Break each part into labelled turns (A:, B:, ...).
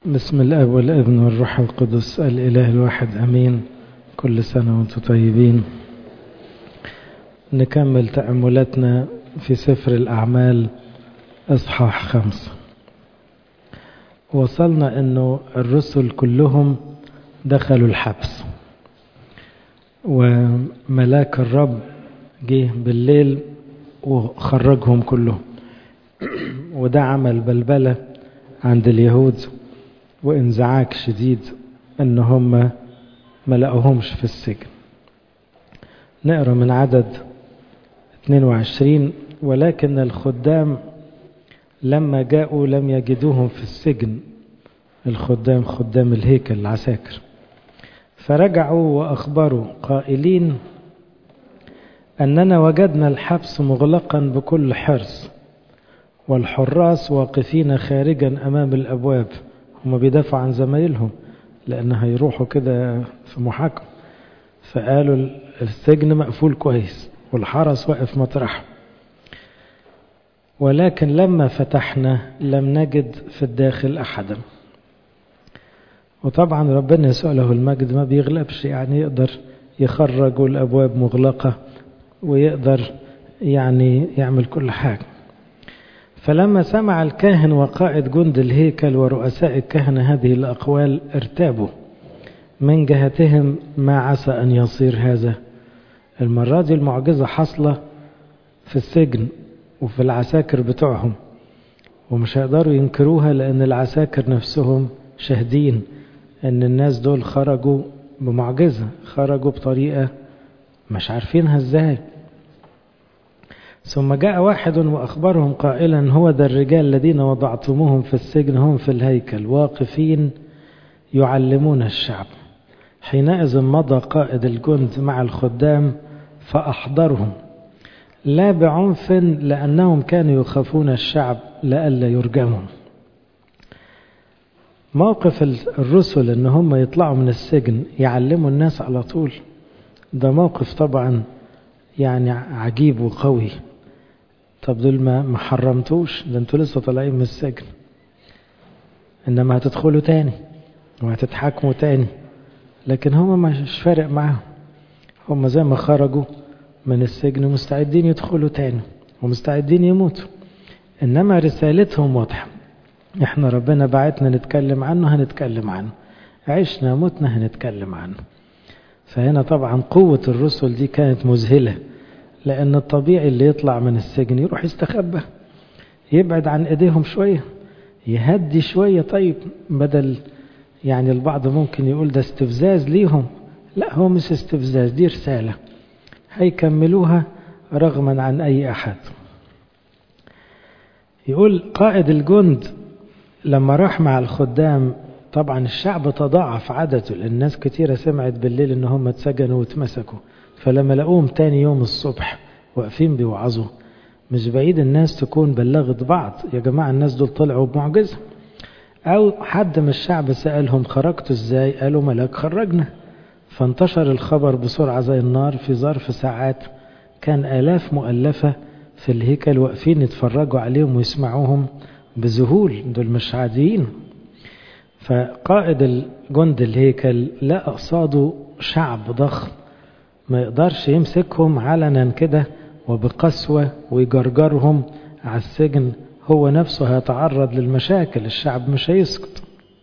A: بسم الاب والابن والروح القدس الاله الواحد امين كل سنه وانتم طيبين نكمل تاملاتنا في سفر الاعمال اصحاح خمسه وصلنا انه الرسل كلهم دخلوا الحبس وملاك الرب جه بالليل وخرجهم كلهم وده عمل بلبلة عند اليهود وانزعاج شديد ان هم ما لقوهمش في السجن نقرا من عدد 22 ولكن الخدام لما جاءوا لم يجدوهم في السجن الخدام خدام الهيكل العساكر فرجعوا واخبروا قائلين اننا وجدنا الحبس مغلقا بكل حرص والحراس واقفين خارجا امام الابواب هم بيدافعوا عن زمايلهم لان هيروحوا كده في محاكمه فقالوا السجن مقفول كويس والحرس واقف مطرحه ولكن لما فتحنا لم نجد في الداخل احدا وطبعا ربنا يسوع له المجد ما بيغلبش يعني يقدر يخرج والابواب مغلقه ويقدر يعني يعمل كل حاجه فلما سمع الكاهن وقائد جند الهيكل ورؤساء الكهنة هذه الأقوال ارتابوا من جهتهم ما عسى أن يصير هذا المرة دي المعجزة حصلة في السجن وفي العساكر بتوعهم ومش هيقدروا ينكروها لأن العساكر نفسهم شاهدين أن الناس دول خرجوا بمعجزة خرجوا بطريقة مش عارفينها ازاي ثم جاء واحد وأخبرهم قائلا هو ذا الرجال الذين وضعتموهم في السجن هم في الهيكل واقفين يعلمون الشعب حينئذ مضى قائد الجند مع الخدام فأحضرهم لا بعنف لأنهم كانوا يخافون الشعب لئلا يرجموا موقف الرسل ان هم يطلعوا من السجن يعلموا الناس على طول ده موقف طبعا يعني عجيب وقوي طب دول ما ما حرمتوش ده انتوا لسه طالعين من السجن انما هتدخلوا تاني وهتتحاكموا تاني لكن هم مش فارق معاهم هم زي ما خرجوا من السجن مستعدين يدخلوا تاني ومستعدين يموتوا انما رسالتهم واضحه احنا ربنا بعتنا نتكلم عنه هنتكلم عنه عشنا متنا هنتكلم عنه فهنا طبعا قوة الرسل دي كانت مذهلة لأن الطبيعي اللي يطلع من السجن يروح يستخبى يبعد عن ايديهم شوية يهدي شوية طيب بدل يعني البعض ممكن يقول ده استفزاز ليهم لا هو مش استفزاز دي رسالة هيكملوها رغما عن أي أحد يقول قائد الجند لما راح مع الخدام طبعا الشعب تضاعف عدده لان الناس كتيرة سمعت بالليل ان هم اتسجنوا واتمسكوا فلما لقوهم تاني يوم الصبح واقفين بيوعظوا مش بعيد الناس تكون بلغت بعض يا جماعة الناس دول طلعوا بمعجزة او حد من الشعب سألهم خرجتوا ازاي قالوا ملاك خرجنا فانتشر الخبر بسرعة زي النار في ظرف ساعات كان آلاف مؤلفة في الهيكل واقفين يتفرجوا عليهم ويسمعوهم بذهول دول مش عاديين فقائد الجند الهيكل لقى قصاده شعب ضخم ما يقدرش يمسكهم علنا كده وبقسوة ويجرجرهم على السجن هو نفسه هيتعرض للمشاكل الشعب مش هيسكت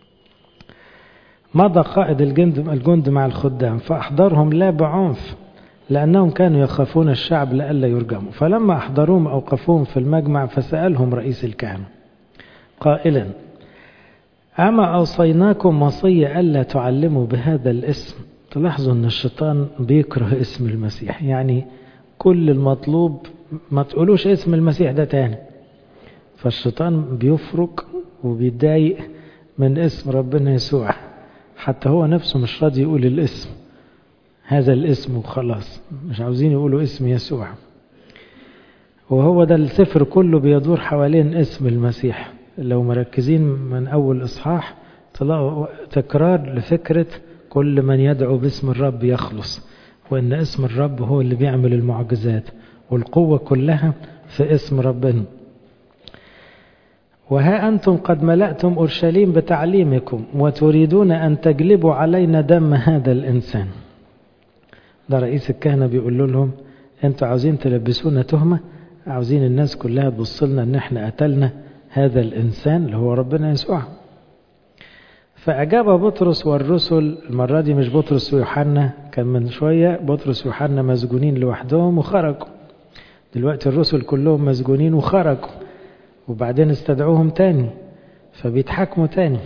A: مضى قائد الجند الجند مع الخدام فأحضرهم لا بعنف لأنهم كانوا يخافون الشعب لئلا يرجموا فلما أحضروهم أوقفوهم في المجمع فسألهم رئيس الكهنة قائلا أما أوصيناكم وصية ألا تعلموا بهذا الاسم تلاحظوا أن الشيطان بيكره اسم المسيح يعني كل المطلوب ما تقولوش اسم المسيح ده تاني فالشيطان بيفرق وبيتضايق من اسم ربنا يسوع حتى هو نفسه مش راضي يقول الاسم هذا الاسم وخلاص مش عاوزين يقولوا اسم يسوع وهو ده السفر كله بيدور حوالين اسم المسيح لو مركزين من أول إصحاح تلاقوا تكرار لفكرة كل من يدعو باسم الرب يخلص وإن اسم الرب هو اللي بيعمل المعجزات والقوة كلها في اسم ربنا وها أنتم قد ملأتم أورشليم بتعليمكم وتريدون أن تجلبوا علينا دم هذا الإنسان ده رئيس الكهنة بيقول لهم أنتوا عاوزين تلبسونا تهمة عاوزين الناس كلها تبص لنا أن احنا قتلنا هذا الإنسان اللي هو ربنا يسوع فأجاب بطرس والرسل المرة دي مش بطرس ويوحنا كان من شوية بطرس ويوحنا مسجونين لوحدهم وخرجوا دلوقتي الرسل كلهم مسجونين وخرجوا وبعدين استدعوهم تاني فبيتحكموا تاني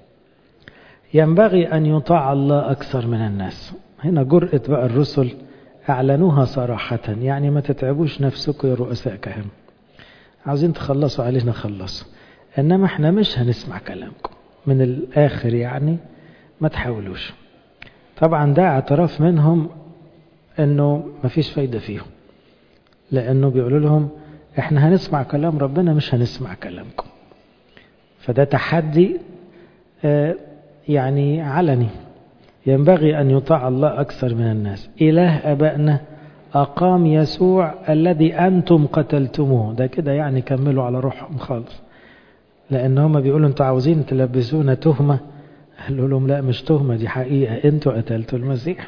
A: ينبغي أن يطاع الله أكثر من الناس هنا جرأة بقى الرسل أعلنوها صراحة يعني ما تتعبوش نفسكم يا رؤساء كهنة عاوزين تخلصوا علينا خلصوا إنما احنا مش هنسمع كلامكم من الآخر يعني ما تحاولوش طبعا ده اعتراف منهم انه ما فيش فايدة فيهم لانه بيقولوا لهم احنا هنسمع كلام ربنا مش هنسمع كلامكم فده تحدي آه يعني علني ينبغي أن يطاع الله أكثر من الناس إله أبائنا أقام يسوع الذي أنتم قتلتموه ده كده يعني كملوا على روحهم خالص لأن هم بيقولوا أنتوا عاوزين تلبسونا تهمة قالوا لهم لا مش تهمة دي حقيقة أنتوا قتلتوا المسيح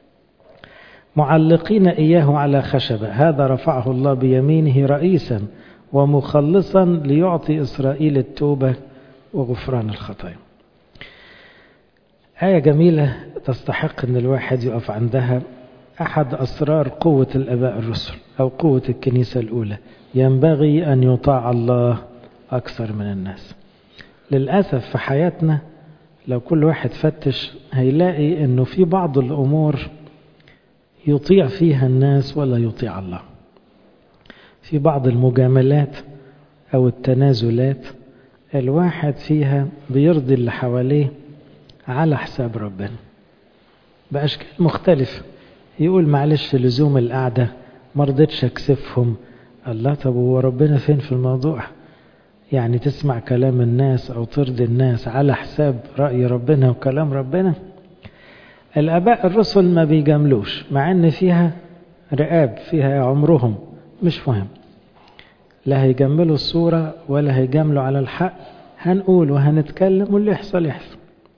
A: معلقين إياه على خشبة هذا رفعه الله بيمينه رئيسا ومخلصا ليعطي إسرائيل التوبة وغفران الخطايا آية جميلة تستحق أن الواحد يقف عندها أحد أسرار قوة الأباء الرسل أو قوة الكنيسة الأولى ينبغي أن يطاع الله أكثر من الناس للأسف في حياتنا لو كل واحد فتش هيلاقي أنه في بعض الأمور يطيع فيها الناس ولا يطيع الله في بعض المجاملات أو التنازلات الواحد فيها بيرضي اللي حواليه على حساب ربنا بأشكال مختلفة يقول معلش لزوم القعدة مرضتش أكسفهم الله طب هو ربنا فين في الموضوع يعني تسمع كلام الناس أو ترضي الناس على حساب رأي ربنا وكلام ربنا الآباء الرسل ما بيجاملوش مع أن فيها رقاب فيها عمرهم مش مهم لا هيجملوا الصورة ولا هيجاملوا على الحق هنقول وهنتكلم واللي يحصل يحصل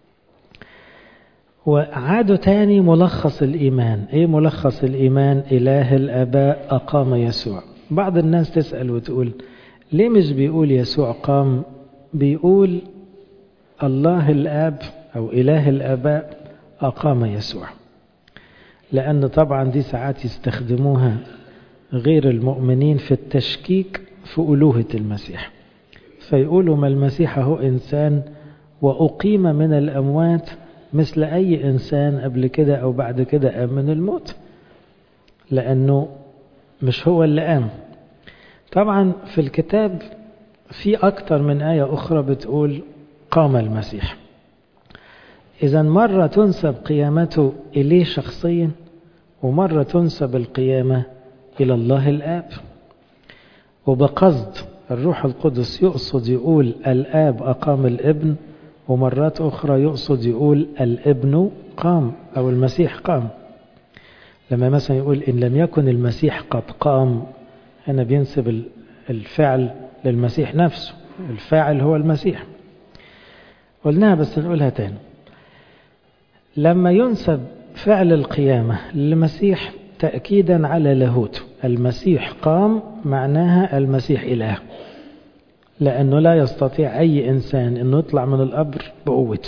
A: وعادوا تاني ملخص الإيمان إيه ملخص الإيمان إله الآباء أقام يسوع بعض الناس تسأل وتقول ليه مش بيقول يسوع قام بيقول الله الآب أو إله الآباء أقام يسوع لأن طبعا دي ساعات يستخدموها غير المؤمنين في التشكيك في ألوهة المسيح فيقولوا ما المسيح هو إنسان وأقيم من الأموات مثل أي إنسان قبل كده أو بعد كده قام من الموت لأنه مش هو اللي قام طبعا في الكتاب في أكتر من آية أخرى بتقول قام المسيح إذا مرة تنسب قيامته إليه شخصيا ومرة تنسب القيامة إلى الله الآب وبقصد الروح القدس يقصد يقول الآب أقام الابن ومرات أخرى يقصد يقول الابن قام أو المسيح قام لما مثلا يقول إن لم يكن المسيح قد قام هنا بينسب الفعل للمسيح نفسه الفاعل هو المسيح قلناها بس نقولها تاني لما ينسب فعل القيامة للمسيح تأكيدا على لاهوته المسيح قام معناها المسيح إله لأنه لا يستطيع أي إنسان أنه يطلع من القبر بقوته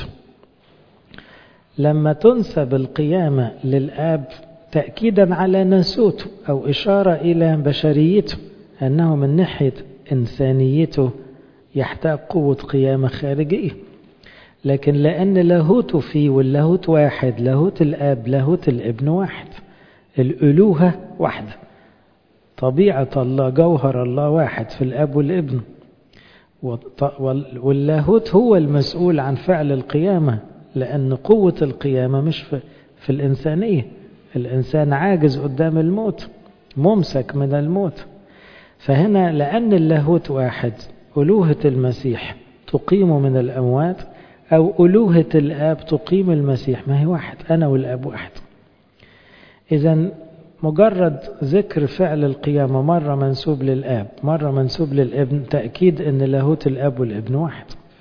A: لما تنسب القيامة للآب تأكيدا على ناسوته أو إشارة إلى بشريته أنه من ناحية إنسانيته يحتاج قوة قيامة خارجية لكن لأن لاهوته فيه واللاهوت واحد لاهوت الآب لاهوت الابن واحد الألوهة واحدة طبيعة الله جوهر الله واحد في الآب والابن واللاهوت هو المسؤول عن فعل القيامة لأن قوة القيامة مش في, في الإنسانية الإنسان عاجز قدام الموت ممسك من الموت فهنا لأن اللاهوت واحد ألوهة المسيح تقيم من الأموات أو ألوهة الآب تقيم المسيح ما هي واحد أنا والآب واحد إذا مجرد ذكر فعل القيامة مرة منسوب للآب مرة منسوب للابن تأكيد أن لاهوت الآب والابن واحد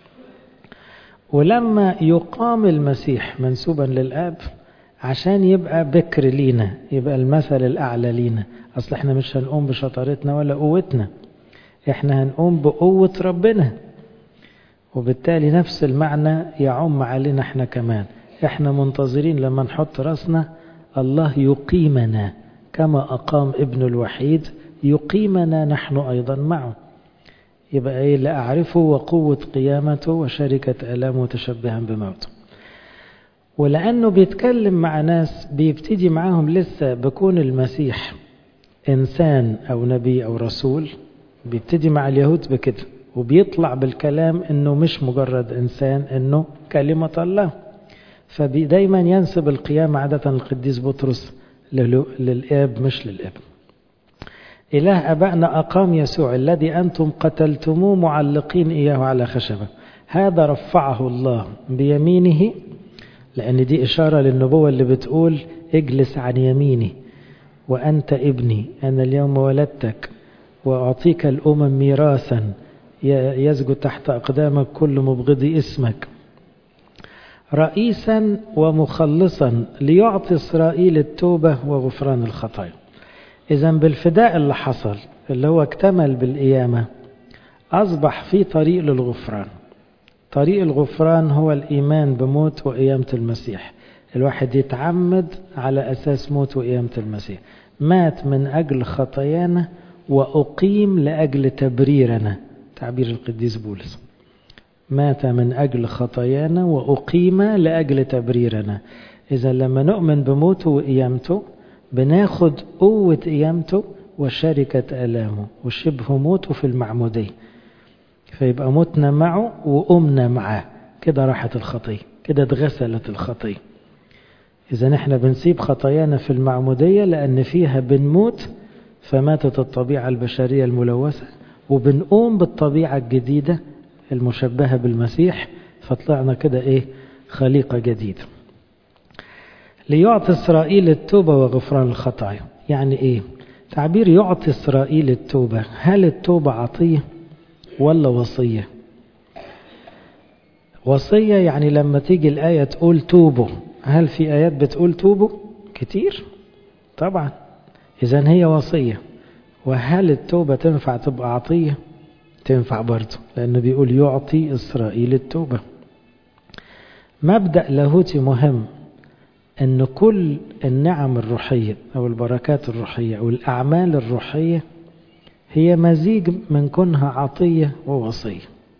A: ولما يقام المسيح منسوبا للآب عشان يبقى بكر لينا يبقى المثل الأعلى لينا أصل احنا مش هنقوم بشطارتنا ولا قوتنا احنا هنقوم بقوة ربنا وبالتالي نفس المعنى يعم علينا احنا كمان احنا منتظرين لما نحط راسنا الله يقيمنا كما أقام ابن الوحيد يقيمنا نحن أيضا معه يبقى ايه لأعرفه وقوة قيامته وشركة ألامه تشبها بموته ولأنه بيتكلم مع ناس بيبتدي معاهم لسه بكون المسيح إنسان أو نبي أو رسول بيبتدي مع اليهود بكده وبيطلع بالكلام انه مش مجرد انسان انه كلمة الله فدايما ينسب القيامة عادة القديس بطرس للاب مش للابن إله أبائنا أقام يسوع الذي أنتم قتلتموه معلقين إياه على خشبة هذا رفعه الله بيمينه لأن دي إشارة للنبوة اللي بتقول اجلس عن يميني وأنت ابني أنا اليوم ولدتك وأعطيك الأمم ميراثا يسجد تحت أقدامك كل مبغضي اسمك رئيسا ومخلصا ليعطي إسرائيل التوبة وغفران الخطايا إذا بالفداء اللي حصل اللي هو اكتمل بالقيامة أصبح في طريق للغفران طريق الغفران هو الإيمان بموت وقيامة المسيح الواحد يتعمد على أساس موت وقيامة المسيح مات من أجل خطايانا وأقيم لأجل تبريرنا تعبير القديس بولس مات من أجل خطايانا وأقيم لأجل تبريرنا إذا لما نؤمن بموته وقيامته بناخد قوة قيامته وشركة ألامه وشبه موته في المعمودية فيبقى موتنا معه وقمنا معاه كده راحت الخطية كده اتغسلت الخطية إذا احنا بنسيب خطايانا في المعمودية لأن فيها بنموت فماتت الطبيعة البشرية الملوثة وبنقوم بالطبيعة الجديدة المشبهة بالمسيح فطلعنا كده ايه خليقة جديدة ليعطي إسرائيل التوبة وغفران الخطايا يعني ايه تعبير يعطي إسرائيل التوبة هل التوبة عطية ولا وصية وصية يعني لما تيجي الآية تقول توبوا هل في آيات بتقول توبوا كتير طبعا إذا هي وصية وهل التوبة تنفع تبقى عطية تنفع برضه لأنه بيقول يعطي إسرائيل التوبة مبدأ لاهوتي مهم أن كل النعم الروحية أو البركات الروحية أو الأعمال الروحية هي مزيج من كونها عطية ووصية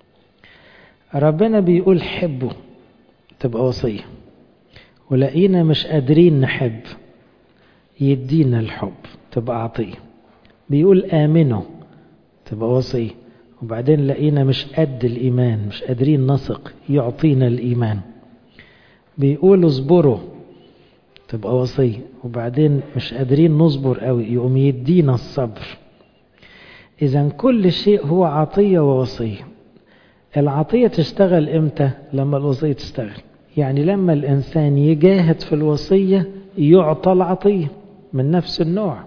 A: ربنا بيقول حبه تبقى وصية ولقينا مش قادرين نحب يدينا الحب تبقى عطية بيقول آمنوا تبقى وصية وبعدين لقينا مش قد الإيمان مش قادرين نثق يعطينا الإيمان بيقول اصبروا تبقى وصية وبعدين مش قادرين نصبر قوي يقوم يدينا الصبر إذا كل شيء هو عطية ووصية العطية تشتغل إمتى لما الوصية تشتغل يعني لما الإنسان يجاهد في الوصية يعطى العطية من نفس النوع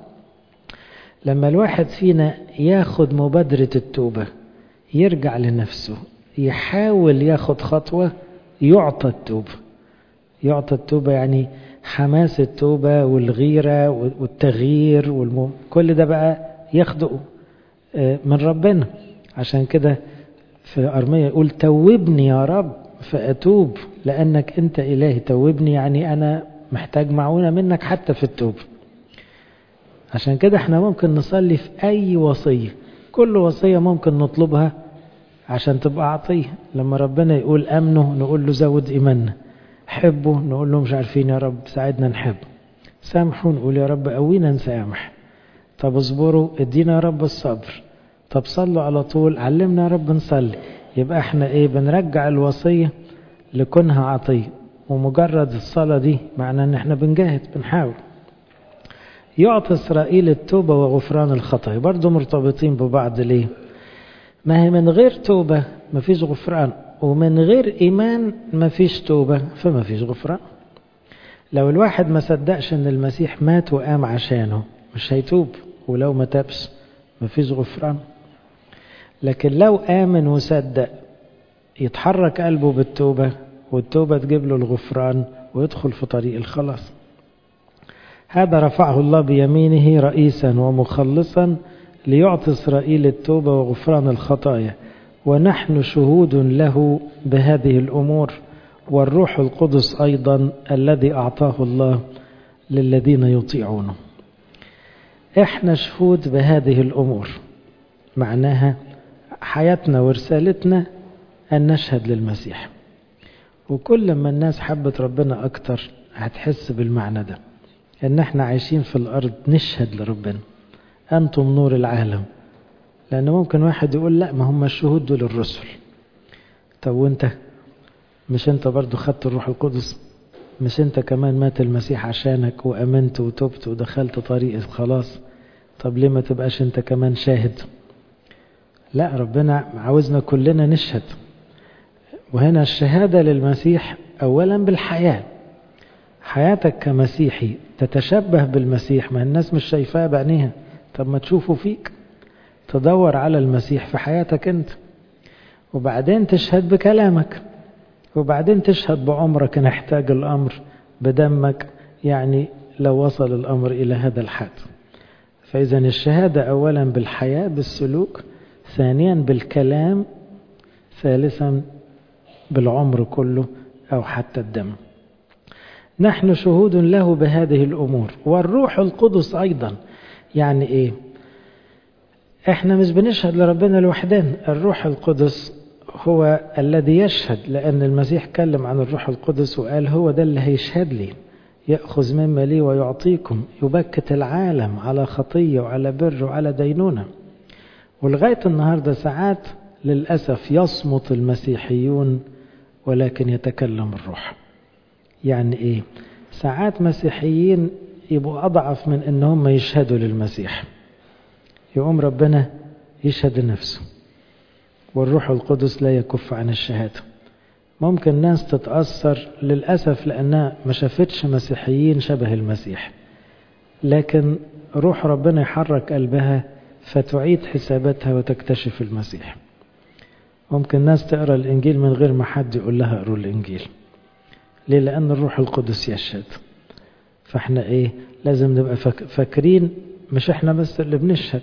A: لما الواحد فينا ياخد مبادرة التوبة يرجع لنفسه يحاول ياخد خطوة يعطى التوبة يعطى التوبة يعني حماس التوبة والغيرة والتغيير والم... كل ده بقى ياخده من ربنا عشان كده في أرمية يقول توبني يا رب فأتوب لأنك أنت إلهي توبني يعني أنا محتاج معونة منك حتى في التوبة عشان كده احنا ممكن نصلي في أي وصية كل وصية ممكن نطلبها عشان تبقى عطية لما ربنا يقول أمنه نقول له زود إيماننا حبه نقول له مش عارفين يا رب ساعدنا نحب سامحوا نقول يا رب قوينا نسامح طب اصبروا ادينا يا رب الصبر طب صلوا على طول علمنا يا رب نصلي يبقى احنا ايه بنرجع الوصية لكونها عطية ومجرد الصلاة دي معناه ان احنا بنجاهد بنحاول يعطي إسرائيل التوبة وغفران الخطايا برضو مرتبطين ببعض ليه ما هي من غير توبة ما فيش غفران ومن غير إيمان ما فيش توبة فما فيش غفران لو الواحد ما صدقش ان المسيح مات وقام عشانه مش هيتوب ولو ما تابش مفيش غفران لكن لو آمن وصدق يتحرك قلبه بالتوبة والتوبة تجيب له الغفران ويدخل في طريق الخلاص هذا رفعه الله بيمينه رئيسا ومخلصا ليعطي إسرائيل التوبة وغفران الخطايا ونحن شهود له بهذه الأمور والروح القدس أيضا الذي أعطاه الله للذين يطيعونه احنا شهود بهذه الأمور معناها حياتنا ورسالتنا أن نشهد للمسيح وكل ما الناس حبت ربنا أكتر هتحس بالمعنى ده أن احنا عايشين في الأرض نشهد لربنا أنتم نور العالم لأن ممكن واحد يقول لا ما هم الشهود دول الرسل طب وانت مش انت برضو خدت الروح القدس مش انت كمان مات المسيح عشانك وأمنت وتبت ودخلت طريق الخلاص طب ليه ما تبقاش انت كمان شاهد لا ربنا عاوزنا كلنا نشهد وهنا الشهادة للمسيح أولا بالحياة حياتك كمسيحي تتشبه بالمسيح ما الناس مش شايفاه بعينيها طب ما تشوفه فيك تدور على المسيح في حياتك انت وبعدين تشهد بكلامك وبعدين تشهد بعمرك نحتاج الأمر بدمك يعني لو وصل الأمر إلى هذا الحد فإذا الشهادة أولا بالحياة بالسلوك ثانيا بالكلام ثالثا بالعمر كله أو حتى الدم نحن شهود له بهذه الأمور والروح القدس أيضا يعني إيه احنا مش بنشهد لربنا لوحدنا الروح القدس هو الذي يشهد لأن المسيح كلم عن الروح القدس وقال هو ده اللي هيشهد لي يأخذ مما لي ويعطيكم يبكت العالم على خطية وعلى بر وعلى دينونة ولغاية النهاردة ساعات للأسف يصمت المسيحيون ولكن يتكلم الروح يعني إيه ساعات مسيحيين يبقوا أضعف من أنهم يشهدوا للمسيح يقوم ربنا يشهد نفسه والروح القدس لا يكف عن الشهادة ممكن ناس تتأثر للأسف لأنها ما شافتش مسيحيين شبه المسيح لكن روح ربنا يحرك قلبها فتعيد حساباتها وتكتشف المسيح ممكن ناس تقرأ الإنجيل من غير ما حد يقول لها اقروا الإنجيل ليه لأن الروح القدس يشهد فاحنا ايه لازم نبقى فاكرين مش احنا بس اللي بنشهد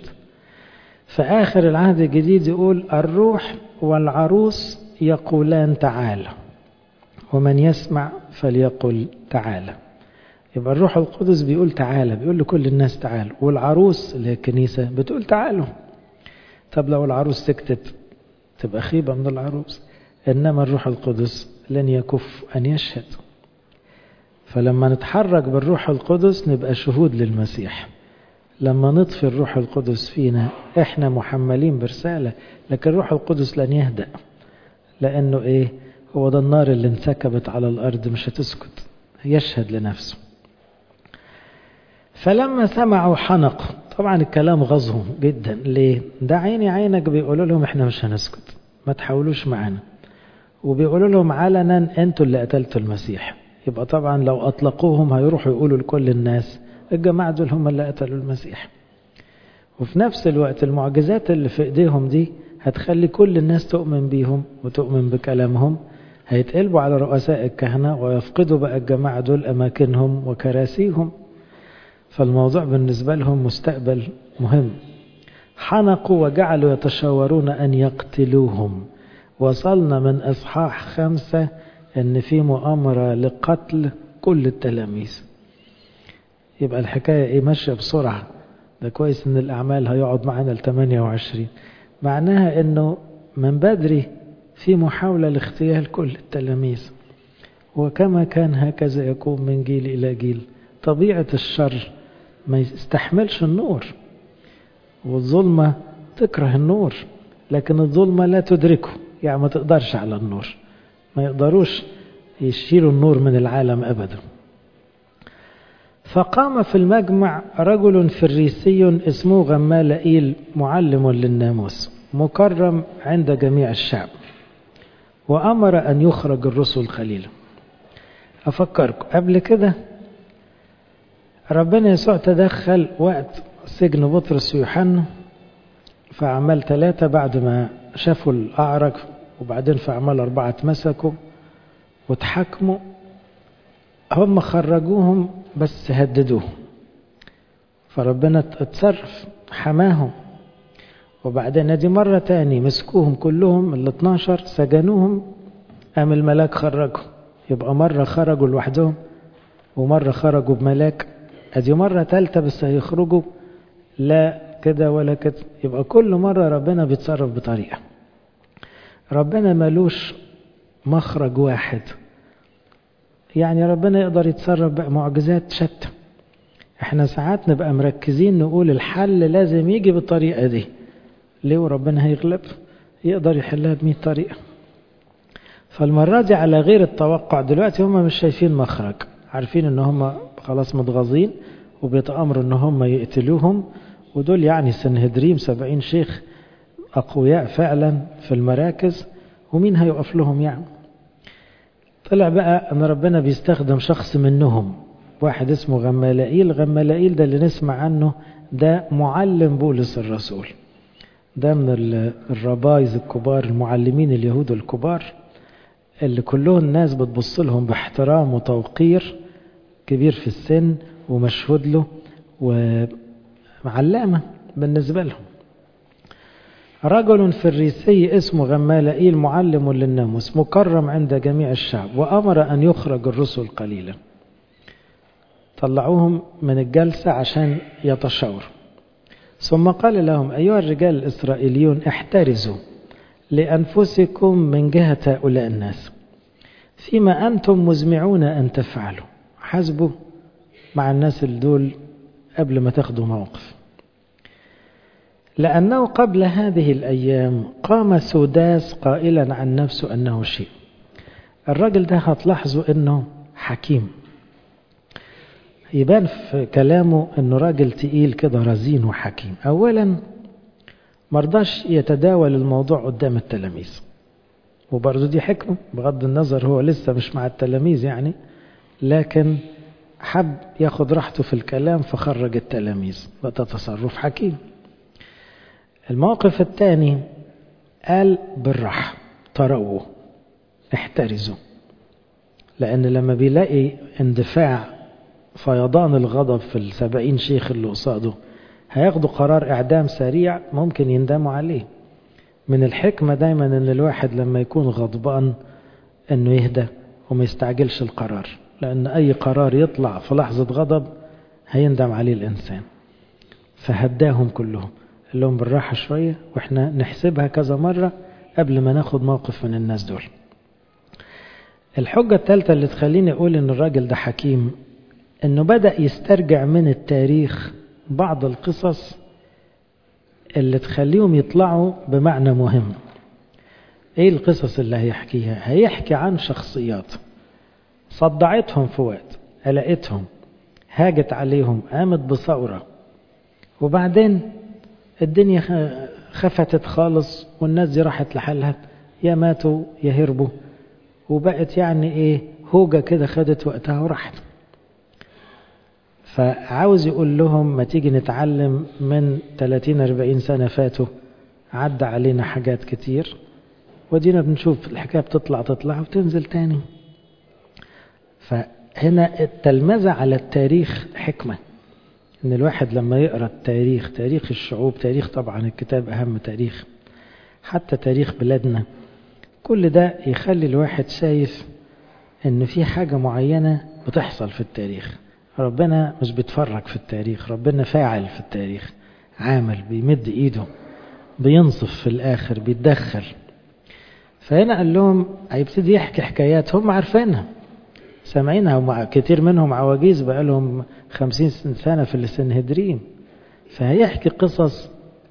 A: فآخر العهد الجديد يقول الروح والعروس يقولان تعالى ومن يسمع فليقل تعالى يبقى الروح القدس بيقول تعالى بيقول لكل الناس تعالوا والعروس اللي هي الكنيسة بتقول تعالوا طب لو العروس سكتت تبقى خيبة من العروس إنما الروح القدس لن يكف أن يشهد فلما نتحرك بالروح القدس نبقى شهود للمسيح لما نطفي الروح القدس فينا احنا محملين برسالة لكن الروح القدس لن يهدأ لأنه ايه هو ده النار اللي انسكبت على الأرض مش هتسكت يشهد لنفسه فلما سمعوا حنقوا طبعا الكلام غزهم جدا ليه ده عيني عينك بيقولوا لهم احنا مش هنسكت ما تحاولوش معانا وبيقولوا لهم علنا انتوا اللي قتلتوا المسيح يبقى طبعا لو اطلقوهم هيروحوا يقولوا لكل الناس الجماعة دول هم اللي قتلوا المسيح وفي نفس الوقت المعجزات اللي في ايديهم دي هتخلي كل الناس تؤمن بيهم وتؤمن بكلامهم هيتقلبوا على رؤساء الكهنة ويفقدوا بقى الجماعة دول أماكنهم وكراسيهم فالموضوع بالنسبة لهم مستقبل مهم حنقوا وجعلوا يتشاورون أن يقتلوهم وصلنا من إصحاح خمسة أن في مؤامرة لقتل كل التلاميذ يبقى الحكاية إيه ماشية بسرعة ده كويس إن الأعمال هيقعد معانا ل 28 معناها إنه من بدري في محاولة لاغتيال كل التلاميذ وكما كان هكذا يكون من جيل إلى جيل طبيعة الشر ما يستحملش النور والظلمة تكره النور لكن الظلمة لا تدركه يعني ما تقدرش على النور ما يقدروش يشيلوا النور من العالم أبدا فقام في المجمع رجل فريسي اسمه غمالائيل معلم للناموس مكرم عند جميع الشعب وأمر أن يخرج الرسل خليلا أفكركم قبل كده ربنا يسوع تدخل وقت سجن بطرس ويوحنا في أعمال ثلاثة بعد ما شافوا الأعرج وبعدين في أعمال أربعة اتمسكوا واتحكموا هم خرجوهم بس هددوهم فربنا اتصرف حماهم وبعدين دي مرة تاني مسكوهم كلهم ال 12 سجنوهم قام الملاك خرجهم يبقى مرة خرجوا لوحدهم ومرة خرجوا بملاك ادي مرة تالتة بس هيخرجوا لا كده ولا كده يبقى كل مرة ربنا بيتصرف بطريقة ربنا ملوش مخرج واحد يعني ربنا يقدر يتصرف بمعجزات شتى احنا ساعات نبقى مركزين نقول الحل لازم يجي بالطريقة دي ليه وربنا هيغلب يقدر يحلها بمية طريقة فالمرة دي على غير التوقع دلوقتي هم مش شايفين مخرج عارفين ان هم خلاص متغاظين وبيتأمروا ان هم يقتلوهم ودول يعني سنهدريم سبعين شيخ أقوياء فعلا في المراكز ومين هيقف لهم يعني طلع بقى أن ربنا بيستخدم شخص منهم واحد اسمه غمالائيل غمالائيل ده اللي نسمع عنه ده معلم بولس الرسول ده من الربايز الكبار المعلمين اليهود الكبار اللي كلهم الناس بتبص لهم باحترام وتوقير كبير في السن ومشهود له وعلامة بالنسبة لهم رجل فريسي اسمه غمالائيل معلم للناموس مكرم عند جميع الشعب وأمر أن يخرج الرسل قليلا طلعوهم من الجلسة عشان يتشاوروا ثم قال لهم أيها الرجال الإسرائيليون احترزوا لأنفسكم من جهة هؤلاء الناس فيما أنتم مزمعون أن تفعلوا حسبوا مع الناس دول قبل ما تاخدوا موقف لأنه قبل هذه الأيام قام سوداس قائلا عن نفسه أنه شيء الراجل ده هتلاحظوا أنه حكيم يبان في كلامه أنه راجل تقيل كده رزين وحكيم أولا مرضاش يتداول الموضوع قدام التلاميذ وبرضه دي حكمة بغض النظر هو لسه مش مع التلاميذ يعني لكن حب ياخد راحته في الكلام فخرج التلاميذ ده تصرف حكيم الموقف الثاني قال بالراحة ترووا احترزوا لأن لما بيلاقي اندفاع فيضان الغضب في السبعين شيخ اللي قصاده هياخدوا قرار إعدام سريع ممكن يندموا عليه من الحكمة دايما أن الواحد لما يكون غضبان أنه يهدى وما يستعجلش القرار لأن أي قرار يطلع في لحظة غضب هيندم عليه الإنسان فهداهم كلهم قال لهم بالراحة شوية وإحنا نحسبها كذا مرة قبل ما ناخد موقف من الناس دول الحجة الثالثة اللي تخليني أقول إن الراجل ده حكيم إنه بدأ يسترجع من التاريخ بعض القصص اللي تخليهم يطلعوا بمعنى مهم ايه القصص اللي هيحكيها هيحكي عن شخصيات صدعتهم في وقت قلقتهم هاجت عليهم قامت بثورة وبعدين الدنيا خفتت خالص والناس دي راحت لحالها يا ماتوا يا هربوا وبقت يعني ايه هوجة كده خدت وقتها وراحت فعاوز يقول لهم ما تيجي نتعلم من 30-40 سنة فاتوا عدى علينا حاجات كتير ودينا بنشوف الحكاية بتطلع تطلع وتنزل تاني فهنا التلمذة على التاريخ حكمة ان الواحد لما يقرأ التاريخ تاريخ الشعوب تاريخ طبعا الكتاب اهم تاريخ حتى تاريخ بلادنا كل ده يخلي الواحد شايف ان في حاجة معينة بتحصل في التاريخ ربنا مش بيتفرج في التاريخ ربنا فاعل في التاريخ عامل بيمد ايده بينصف في الاخر بيتدخل فهنا قال لهم هيبتدي يحكي حكايات هم عارفينها سامعينها ومع كتير منهم عواجيز بقى لهم خمسين سنة في السنهدرين فهيحكي قصص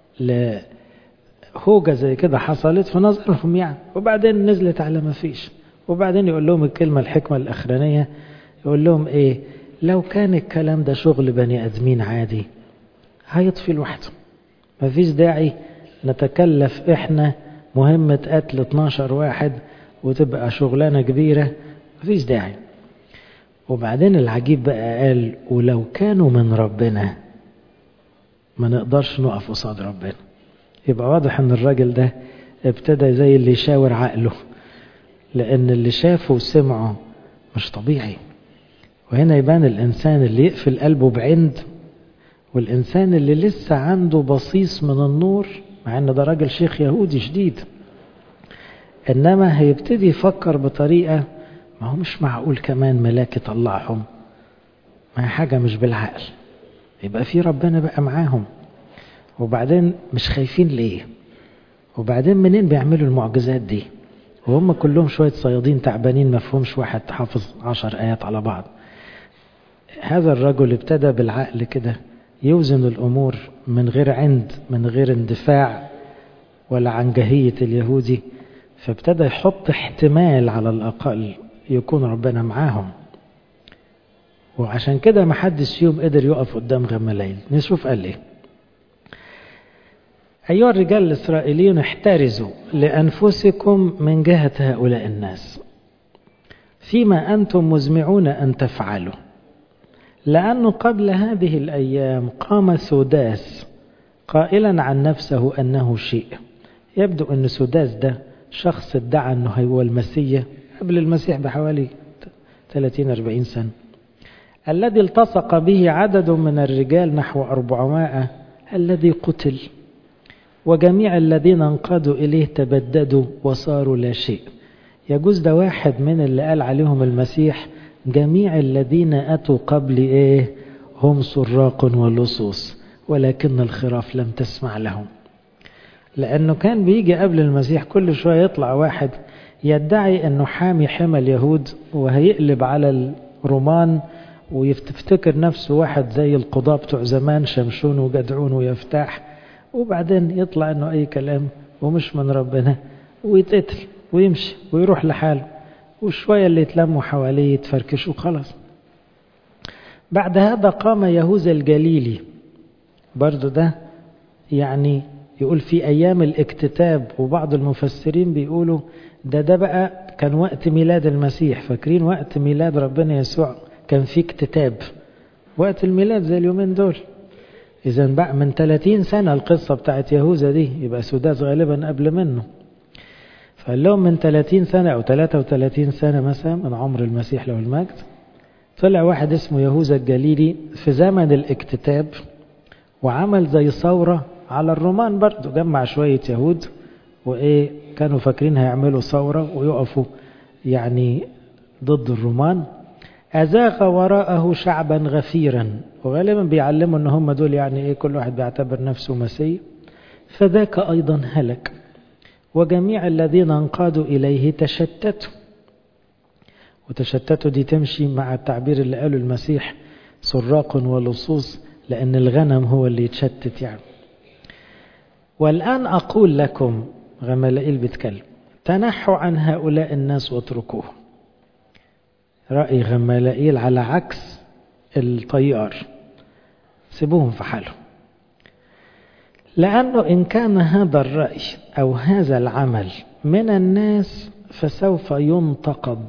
A: لهوجة زي كده حصلت في نظرهم يعني وبعدين نزلت على ما فيش وبعدين يقول لهم الكلمة الحكمة الأخرانية يقول لهم إيه لو كان الكلام ده شغل بني أدمين عادي هيطفي لوحده مفيش داعي نتكلف إحنا مهمة قتل 12 واحد وتبقى شغلانة كبيرة مفيش داعي وبعدين العجيب بقى قال ولو كانوا من ربنا ما نقدرش نقف قصاد ربنا يبقى واضح ان الراجل ده ابتدى زي اللي يشاور عقله لان اللي شافه وسمعه مش طبيعي وهنا يبان الانسان اللي يقفل قلبه بعند والانسان اللي لسه عنده بصيص من النور مع ان ده راجل شيخ يهودي شديد انما هيبتدي يفكر بطريقه ما هو مش معقول كمان ملاك يطلعهم ما هي حاجه مش بالعقل يبقى في ربنا بقى معاهم وبعدين مش خايفين ليه وبعدين منين بيعملوا المعجزات دي وهم كلهم شوية صيادين تعبانين ما فهمش واحد حافظ عشر آيات على بعض هذا الرجل ابتدى بالعقل كده يوزن الأمور من غير عند من غير اندفاع ولا عنجهية اليهودي فابتدى يحط احتمال على الأقل يكون ربنا معاهم وعشان كده ما حدش فيهم قدر يقف قدام غمالين نشوف قال ايه أيها الرجال الإسرائيليون احترزوا لأنفسكم من جهة هؤلاء الناس فيما أنتم مزمعون أن تفعلوا لأنه قبل هذه الأيام قام سوداس قائلا عن نفسه أنه شيء يبدو أن سوداس ده شخص ادعى أنه هو المسيح قبل المسيح بحوالي 30-40 سنة الذي التصق به عدد من الرجال نحو 400 الذي قتل وجميع الذين انقادوا إليه تبددوا وصاروا لا شيء يجوز ده واحد من اللي قال عليهم المسيح جميع الذين أتوا قبل إيه هم سراق ولصوص ولكن الخراف لم تسمع لهم لأنه كان بيجي قبل المسيح كل شوية يطلع واحد يدعي أنه حامي حمى اليهود وهيقلب على الرومان ويفتكر نفسه واحد زي القضاة بتوع زمان شمشون وجدعون ويفتاح وبعدين يطلع انه اي كلام ومش من ربنا ويتقتل ويمشي ويروح لحاله وشوية اللي يتلموا حواليه يتفركشوا خلاص بعد هذا قام يهوذا الجليلي برضو ده يعني يقول في أيام الاكتتاب وبعض المفسرين بيقولوا ده ده بقى كان وقت ميلاد المسيح فاكرين وقت ميلاد ربنا يسوع كان في اكتتاب وقت الميلاد زي اليومين دول إذا بقى من 30 سنة القصة بتاعت يهوذا دي يبقى سوداس غالبا قبل منه فقال لهم من 30 سنة أو 33 سنة مثلا من عمر المسيح له المجد طلع واحد اسمه يهوذا الجليلي في زمن الاكتتاب وعمل زي ثورة على الرومان برضه جمع شوية يهود وإيه كانوا فاكرين هيعملوا ثورة ويقفوا يعني ضد الرومان أزاغ وراءه شعبا غفيرا وغالبا بيعلموا ان هم دول يعني ايه كل واحد بيعتبر نفسه مسيح فذاك ايضا هلك وجميع الذين انقادوا اليه تشتتوا وتشتتوا دي تمشي مع التعبير اللي قاله المسيح سراق ولصوص لان الغنم هو اللي يتشتت يعني والان اقول لكم غملائيل بيتكلم تنحوا عن هؤلاء الناس واتركوهم رأي غمالائيل على عكس الطيار سيبوهم في حالهم لأنه إن كان هذا الرأي أو هذا العمل من الناس فسوف ينتقد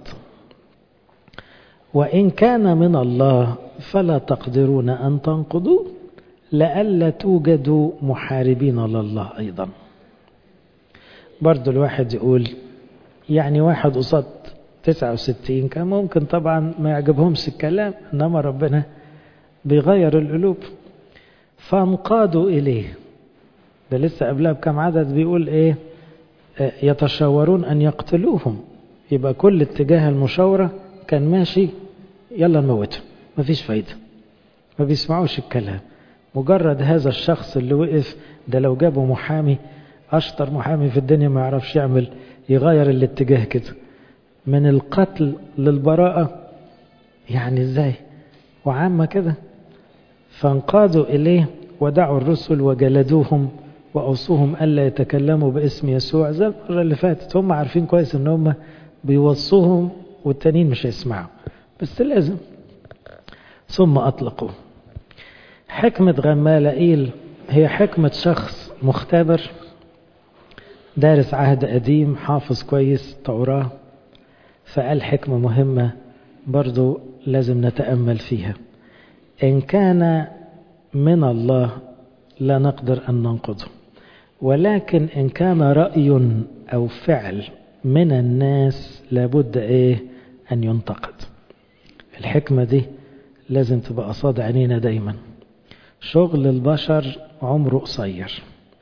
A: وإن كان من الله فلا تقدرون أن تنقضوا لئلا توجدوا محاربين لله أيضا برضو الواحد يقول يعني واحد قصاد 69 كان ممكن طبعا ما يعجبهمش الكلام انما ربنا بيغير القلوب فانقادوا اليه ده لسه قبلها بكم عدد بيقول ايه يتشاورون ان يقتلوهم يبقى كل اتجاه المشاورة كان ماشي يلا نموته مفيش فايدة ما بيسمعوش الكلام مجرد هذا الشخص اللي وقف ده لو جابوا محامي اشطر محامي في الدنيا ما يعرفش يعمل يغير الاتجاه كده من القتل للبراءة يعني ازاي وعامة كده فانقادوا إليه ودعوا الرسل وجلدوهم وأوصوهم ألا يتكلموا باسم يسوع زي المرة اللي فاتت هم عارفين كويس ان هم بيوصوهم والتانيين مش هيسمعوا بس لازم ثم أطلقوه حكمة غمالائيل هي حكمة شخص مختبر دارس عهد قديم حافظ كويس توراة فقال حكمة مهمة برضو لازم نتأمل فيها إن كان من الله لا نقدر أن ننقضه ولكن إن كان رأي أو فعل من الناس لابد إيه أن ينتقد الحكمة دي لازم تبقى قصاد عينينا دايما شغل البشر عمره قصير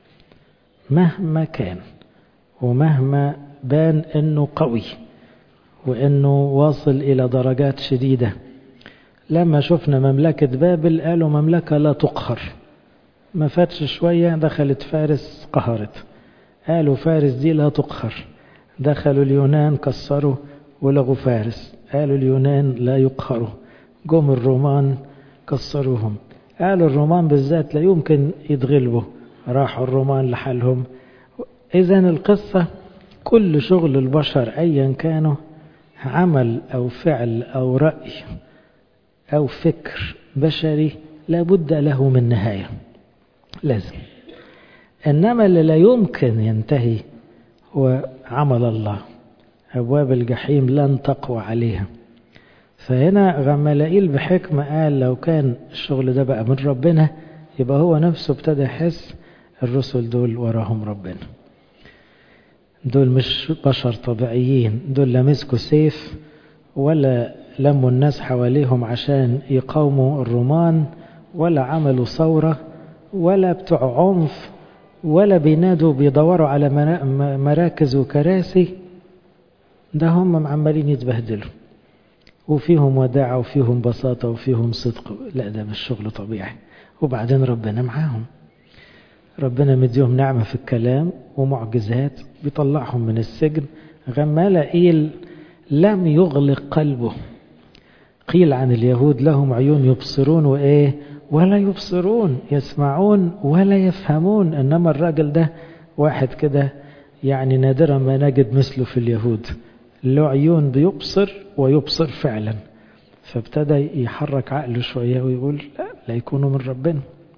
A: مهما كان ومهما بان انه قوي وانه واصل الى درجات شديدة لما شفنا مملكة بابل قالوا مملكة لا تقهر ما فاتش شوية دخلت فارس قهرت قالوا فارس دي لا تقهر دخلوا اليونان كسروا ولغوا فارس قالوا اليونان لا يقهروا جم الرومان كسروهم قالوا الرومان بالذات لا يمكن يتغلبوا راحوا الرومان لحالهم إذا القصة كل شغل البشر أيا كانوا عمل أو فعل أو رأي أو فكر بشري لابد له من نهاية لازم إنما اللي لا يمكن ينتهي هو عمل الله أبواب الجحيم لن تقوى عليها فهنا غملائيل بحكمة قال لو كان الشغل ده بقى من ربنا يبقى هو نفسه ابتدى يحس الرسل دول وراهم ربنا دول مش بشر طبيعيين دول لا مسكوا سيف ولا لموا الناس حواليهم عشان يقاوموا الرومان ولا عملوا ثورة ولا بتوع عنف ولا بينادوا بيدوروا على مراكز وكراسي ده هم عمالين يتبهدلوا وفيهم وداعة وفيهم بساطة وفيهم صدق لا ده مش شغل طبيعي وبعدين ربنا معاهم ربنا مديهم نعمة في الكلام ومعجزات بيطلعهم من السجن غمالائيل لم يغلق قلبه قيل عن اليهود لهم عيون يبصرون وإيه ولا يبصرون يسمعون ولا يفهمون إنما الراجل ده واحد كده يعني نادرا ما نجد مثله في اليهود له عيون بيبصر ويبصر فعلا فابتدى يحرك عقله شوية ويقول لا لا يكونوا من ربنا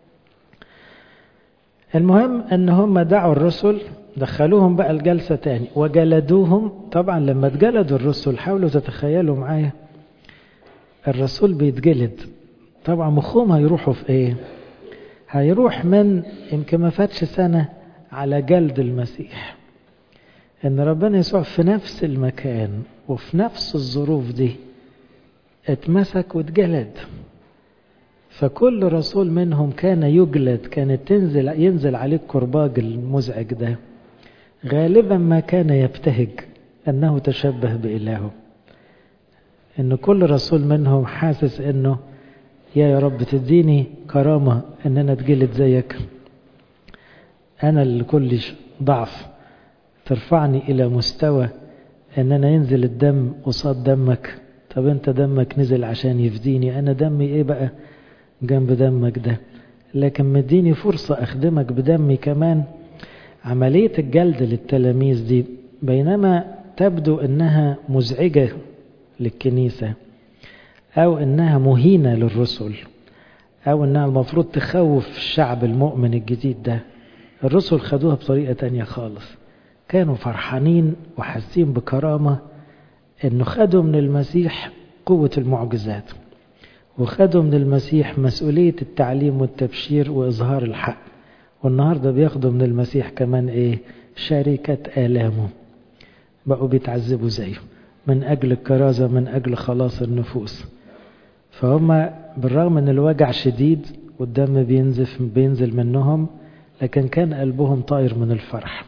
A: المهم ان هم دعوا الرسل دخلوهم بقى الجلسة تاني وجلدوهم طبعا لما اتجلدوا الرسل حاولوا تتخيلوا معايا الرسول بيتجلد طبعا مخهم هيروحوا في ايه هيروح من يمكن ما فاتش سنة على جلد المسيح ان ربنا يسوع في نفس المكان وفي نفس الظروف دي اتمسك واتجلد فكل رسول منهم كان يجلد كانت تنزل ينزل عليه الكرباج المزعج ده غالبا ما كان يبتهج انه تشبه بإلهه ان كل رسول منهم حاسس انه يا يا رب تديني كرامة ان انا اتجلد زيك انا اللي كل ضعف ترفعني الى مستوى ان انا ينزل الدم قصاد دمك طب انت دمك نزل عشان يفديني انا دمي ايه بقى جنب دمك ده لكن مديني فرصة أخدمك بدمي كمان عملية الجلد للتلاميذ دي بينما تبدو أنها مزعجة للكنيسة أو أنها مهينة للرسل أو أنها المفروض تخوف الشعب المؤمن الجديد ده الرسل خدوها بطريقة تانية خالص كانوا فرحانين وحاسين بكرامة أنه خدوا من المسيح قوة المعجزات وخدوا من المسيح مسؤولية التعليم والتبشير وإظهار الحق والنهاردة بياخدوا من المسيح كمان إيه شركة آلامه بقوا بيتعذبوا زيه من أجل الكرازة من أجل خلاص النفوس فهم بالرغم أن الوجع شديد والدم بينزف بينزل منهم لكن كان قلبهم طاير من الفرح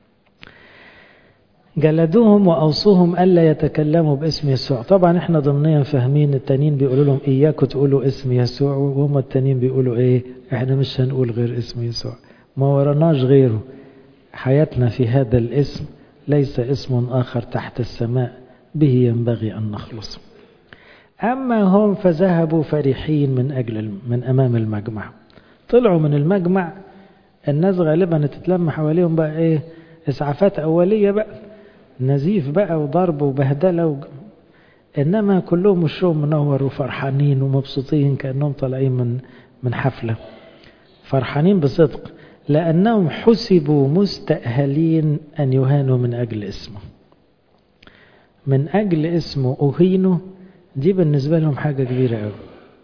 A: جلدوهم وأوصوهم ألا يتكلموا باسم يسوع طبعا احنا ضمنيا فاهمين التانيين بيقولوا لهم إياكم تقولوا اسم يسوع وهم التانيين بيقولوا إيه احنا مش هنقول غير اسم يسوع ما ورناش غيره حياتنا في هذا الاسم ليس اسم آخر تحت السماء به ينبغي أن نخلص أما هم فذهبوا فرحين من أجل من أمام المجمع طلعوا من المجمع الناس غالبا تتلم حواليهم بقى إيه إسعافات أولية بقى نزيف بقى وضرب وبهدلة و... إنما كلهم وشهم منور وفرحانين ومبسوطين كأنهم طالعين من من حفلة فرحانين بصدق لأنهم حسبوا مستأهلين أن يهانوا من أجل اسمه من أجل اسمه أهينوا دي بالنسبة لهم حاجة كبيرة قوي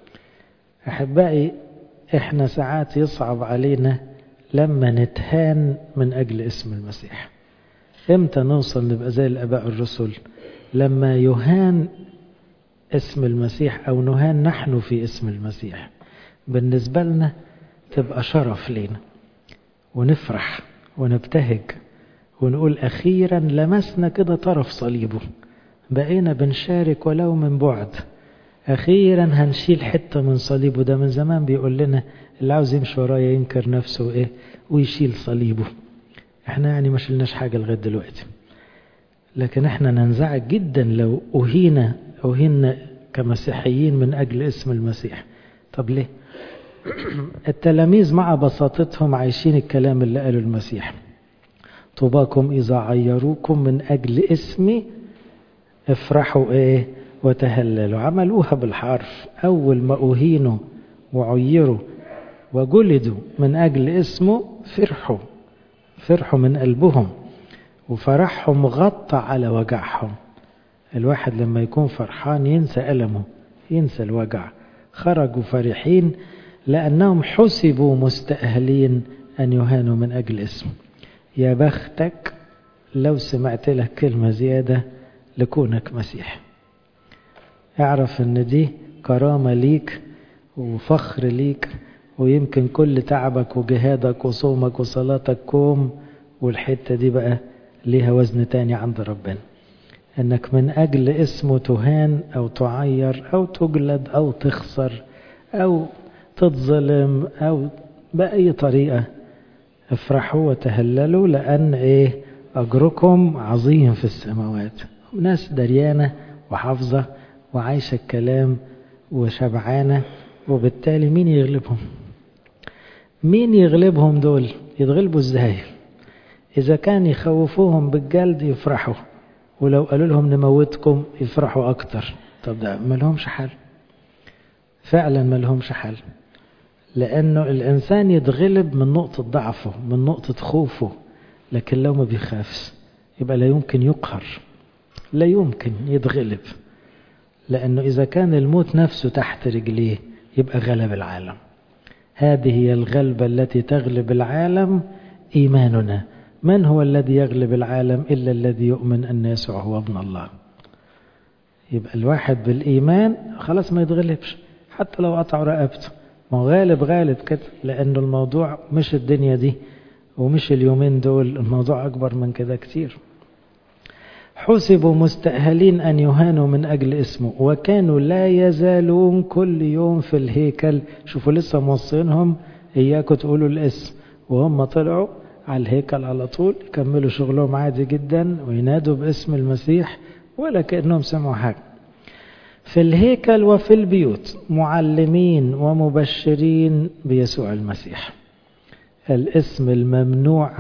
A: أحبائي إحنا ساعات يصعب علينا لما نتهان من أجل اسم المسيح إمتى نوصل نبقى زي الآباء الرسل لما يهان اسم المسيح أو نهان نحن في اسم المسيح بالنسبة لنا تبقى شرف لينا ونفرح ونبتهج ونقول أخيرا لمسنا كده طرف صليبه بقينا بنشارك ولو من بعد أخيرا هنشيل حتة من صليبه ده من زمان بيقول لنا اللي عاوز يمشي ورايا ينكر نفسه إيه ويشيل صليبه احنا يعني ما شلناش حاجة لغاية دلوقتي لكن احنا ننزعج جدا لو أهينا أهينا كمسيحيين من أجل اسم المسيح طب ليه التلاميذ مع بساطتهم عايشين الكلام اللي قاله المسيح طوباكم إذا عيروكم من أجل اسمي افرحوا ايه وتهللوا عملوها بالحرف أول ما أهينوا وعيروا وجلدوا من أجل اسمه فرحوا فرحوا من قلبهم وفرحهم غطى على وجعهم الواحد لما يكون فرحان ينسى ألمه ينسى الوجع خرجوا فرحين لأنهم حسبوا مستأهلين أن يهانوا من أجل اسمه يا بختك لو سمعت لك كلمة زيادة لكونك مسيح اعرف ان دي كرامة ليك وفخر ليك ويمكن كل تعبك وجهادك وصومك وصلاتك كوم والحتة دي بقى ليها وزن تاني عند ربنا انك من اجل اسمه تهان او تعير او تجلد او تخسر او تتظلم او بأي طريقة افرحوا وتهللوا لأن ايه أجركم عظيم في السماوات ناس دريانة وحافظة وعايشة الكلام وشبعانة وبالتالي مين يغلبهم مين يغلبهم دول يتغلبوا ازاي إذا كان يخوفوهم بالجلد يفرحوا ولو قالوا لهم نموتكم يفرحوا أكتر طب ده ما لهمش حل فعلا ما لهمش حل لأنه الإنسان يتغلب من نقطة ضعفه من نقطة خوفه لكن لو ما بيخافش يبقى لا يمكن يقهر لا يمكن يتغلب لأنه إذا كان الموت نفسه تحت رجليه يبقى غلب العالم هذه هي الغلبة التي تغلب العالم إيماننا من هو الذي يغلب العالم إلا الذي يؤمن أن يسوع هو ابن الله يبقى الواحد بالإيمان خلاص ما يتغلبش حتى لو قطعوا رقبته ما هو غالب غالب كده لأنه الموضوع مش الدنيا دي ومش اليومين دول الموضوع أكبر من كده كتير حسبوا مستأهلين أن يهانوا من أجل اسمه وكانوا لا يزالون كل يوم في الهيكل شوفوا لسه موصينهم إياكم تقولوا الاسم وهم طلعوا على الهيكل على طول يكملوا شغلهم عادي جدا وينادوا باسم المسيح ولا كأنهم سمعوا حاجة في الهيكل وفي البيوت معلمين ومبشرين بيسوع المسيح الاسم الممنوع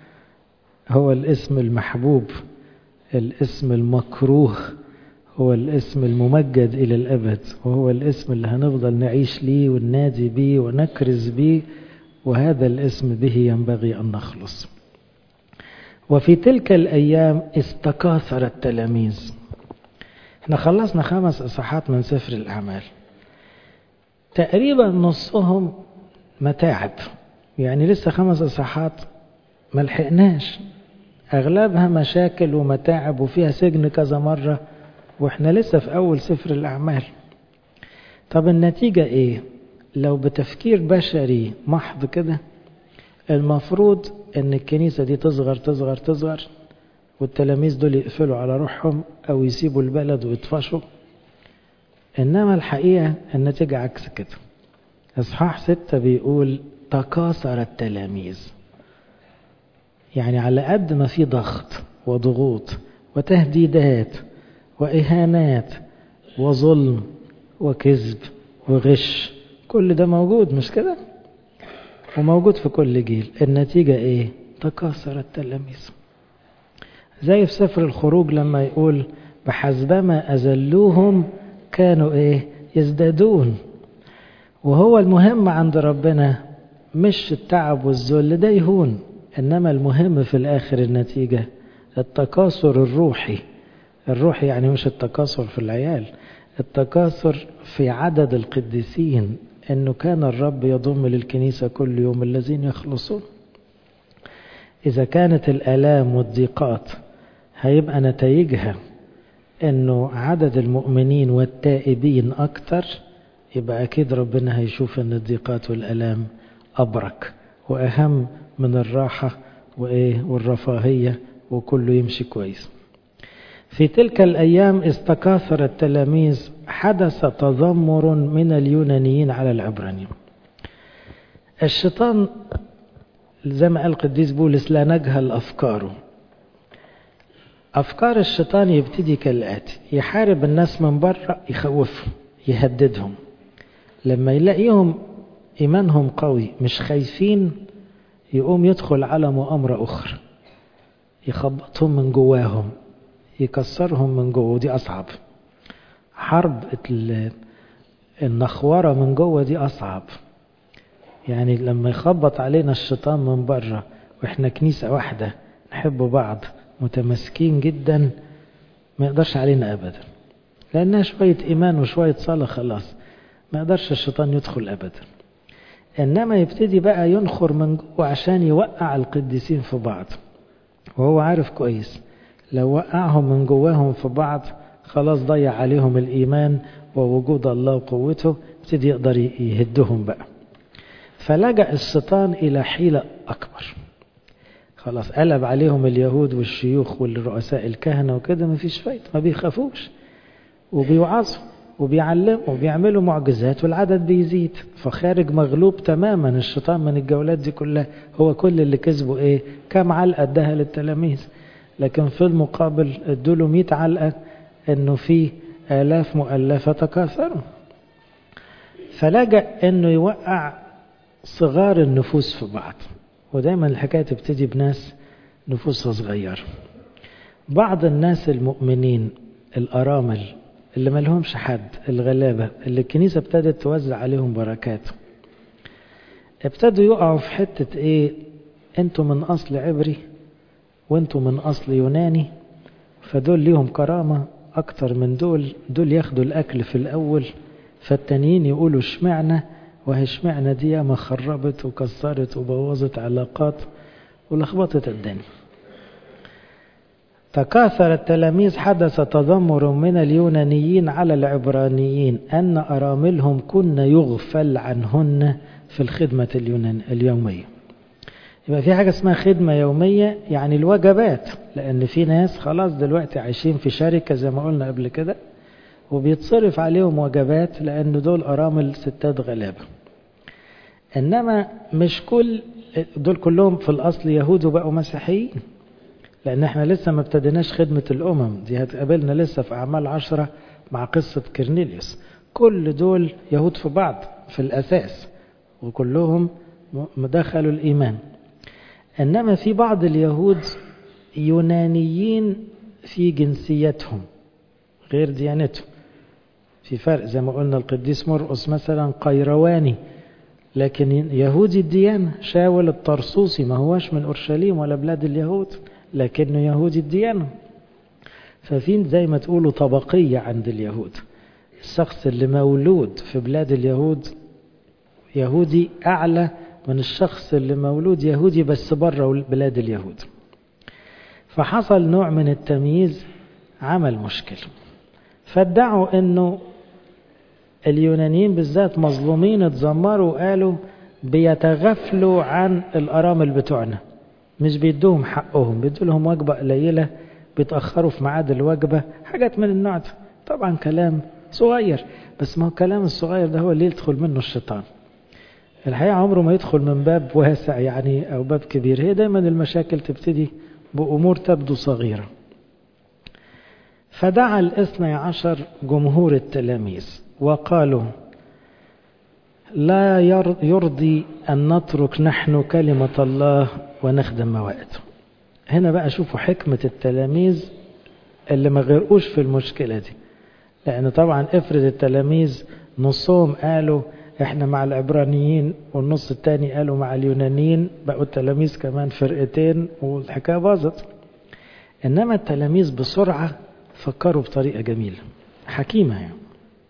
A: هو الاسم المحبوب الاسم المكروه هو الاسم الممجد إلى الأبد وهو الاسم اللي هنفضل نعيش ليه وننادي بيه ونكرز بيه وهذا الاسم به ينبغي أن نخلص وفي تلك الأيام استكاثر التلاميذ احنا خلصنا خمس إصحاحات من سفر الأعمال تقريبا نصهم متاعب يعني لسه خمس إصحاحات ما لحقناش أغلبها مشاكل ومتاعب وفيها سجن كذا مرة وإحنا لسه في أول سفر الأعمال طب النتيجة إيه لو بتفكير بشري محض كده المفروض أن الكنيسة دي تصغر تصغر تصغر والتلاميذ دول يقفلوا على روحهم أو يسيبوا البلد ويطفشوا إنما الحقيقة النتيجة عكس كده إصحاح ستة بيقول تكاثر التلاميذ يعني على قد ما في ضغط وضغوط وتهديدات وإهانات وظلم وكذب وغش كل ده موجود مش كده وموجود في كل جيل النتيجة ايه تكاثر التلاميذ زي في سفر الخروج لما يقول بحسبما أذلوهم كانوا ايه يزدادون وهو المهم عند ربنا مش التعب والذل ده يهون إنما المهم في الآخر النتيجة التكاثر الروحي الروحي يعني مش التكاثر في العيال التكاثر في عدد القديسين أنه كان الرب يضم للكنيسة كل يوم الذين يخلصون إذا كانت الآلام والضيقات هيبقى نتائجها أنه عدد المؤمنين والتائبين أكتر يبقى أكيد ربنا هيشوف أن الضيقات والآلام أبرك وأهم من الراحة وإيه والرفاهية وكله يمشي كويس في تلك الأيام استكاثر التلاميذ حدث تذمر من اليونانيين على العبرانيين الشيطان زي ما قال قديس بولس لا نجهل أفكاره أفكار الشيطان يبتدي كالآتي يحارب الناس من بره يخوفهم يهددهم لما يلاقيهم إيمانهم قوي مش خايفين يقوم يدخل على مؤامرة أخرى يخبطهم من جواهم يكسرهم من جوه ودي أصعب حرب النخورة من جوه دي أصعب يعني لما يخبط علينا الشيطان من بره وإحنا كنيسة واحدة نحب بعض متمسكين جدا ما يقدرش علينا أبدا لأنها شوية إيمان وشوية صلاة خلاص ما يقدرش الشيطان يدخل أبدا إنما يبتدي بقى ينخر من جوه عشان يوقع القديسين في بعض وهو عارف كويس لو وقعهم من جواهم في بعض خلاص ضيع عليهم الإيمان ووجود الله وقوته يبتدي يقدر يهدهم بقى فلجأ الشيطان إلى حيلة أكبر خلاص قلب عليهم اليهود والشيوخ والرؤساء الكهنة وكده ما فيش فايدة ما بيخافوش وبيوعظوا وبيعلموا وبيعملوا معجزات والعدد بيزيد فخارج مغلوب تماما الشيطان من الجولات دي كلها هو كل اللي كسبه ايه كم علقة اداها للتلاميذ لكن في المقابل ادوله 100 علقة انه في آلاف مؤلفة تكاثروا فلجأ انه يوقع صغار النفوس في بعض ودايما الحكاية تبتدي بناس نفوسها صغيرة بعض الناس المؤمنين الأرامل اللي ما لهمش حد الغلابة اللي الكنيسة ابتدت توزع عليهم بركات ابتدوا يقعوا في حتة ايه انتوا من اصل عبري وانتوا من اصل يوناني فدول ليهم كرامة اكتر من دول دول ياخدوا الاكل في الاول فالتانيين يقولوا اشمعنا وهي اشمعنا دي ما خربت وكسرت وبوظت علاقات ولخبطت الدنيا تكاثر التلاميذ حدث تذمر من اليونانيين على العبرانيين أن أراملهم كن يغفل عنهن في الخدمة اليونان اليومية يبقى في حاجة اسمها خدمة يومية يعني الوجبات لأن في ناس خلاص دلوقتي عايشين في شركة زي ما قلنا قبل كده وبيتصرف عليهم وجبات لأن دول أرامل ستات غلابة إنما مش كل دول كلهم في الأصل يهود وبقوا مسيحيين لأن احنا لسه ما ابتديناش خدمة الأمم دي هتقابلنا لسه في أعمال عشرة مع قصة كرنيليوس كل دول يهود في بعض في الأساس وكلهم دخلوا الإيمان إنما في بعض اليهود يونانيين في جنسيتهم غير ديانتهم في فرق زي ما قلنا القديس مرقس مثلا قيرواني لكن يهودي الديانة شاول الطرسوسي ما هوش من أورشليم ولا بلاد اليهود لكنه يهودي الديانة ففي زي ما تقولوا طبقية عند اليهود الشخص اللي مولود في بلاد اليهود يهودي أعلى من الشخص اللي مولود يهودي بس بره بلاد اليهود فحصل نوع من التمييز عمل مشكلة فادعوا انه اليونانيين بالذات مظلومين اتذمروا وقالوا بيتغفلوا عن الأرامل بتوعنا مش بيدوهم حقهم بيدوا لهم وجبة قليلة بيتأخروا في ميعاد الوجبة حاجات من النوع ده طبعا كلام صغير بس ما هو الكلام الصغير ده هو اللي يدخل منه الشيطان الحقيقة عمره ما يدخل من باب واسع يعني أو باب كبير هي دايما المشاكل تبتدي بأمور تبدو صغيرة فدعا الاثني عشر جمهور التلاميذ وقالوا لا يرضي أن نترك نحن كلمة الله ونخدم موائده هنا بقى شوفوا حكمة التلاميذ اللي ما غرقوش في المشكلة دي لأن طبعا افرض التلاميذ نصهم قالوا احنا مع العبرانيين والنص التاني قالوا مع اليونانيين بقوا التلاميذ كمان فرقتين والحكاية باظت إنما التلاميذ بسرعة فكروا بطريقة جميلة حكيمة يعني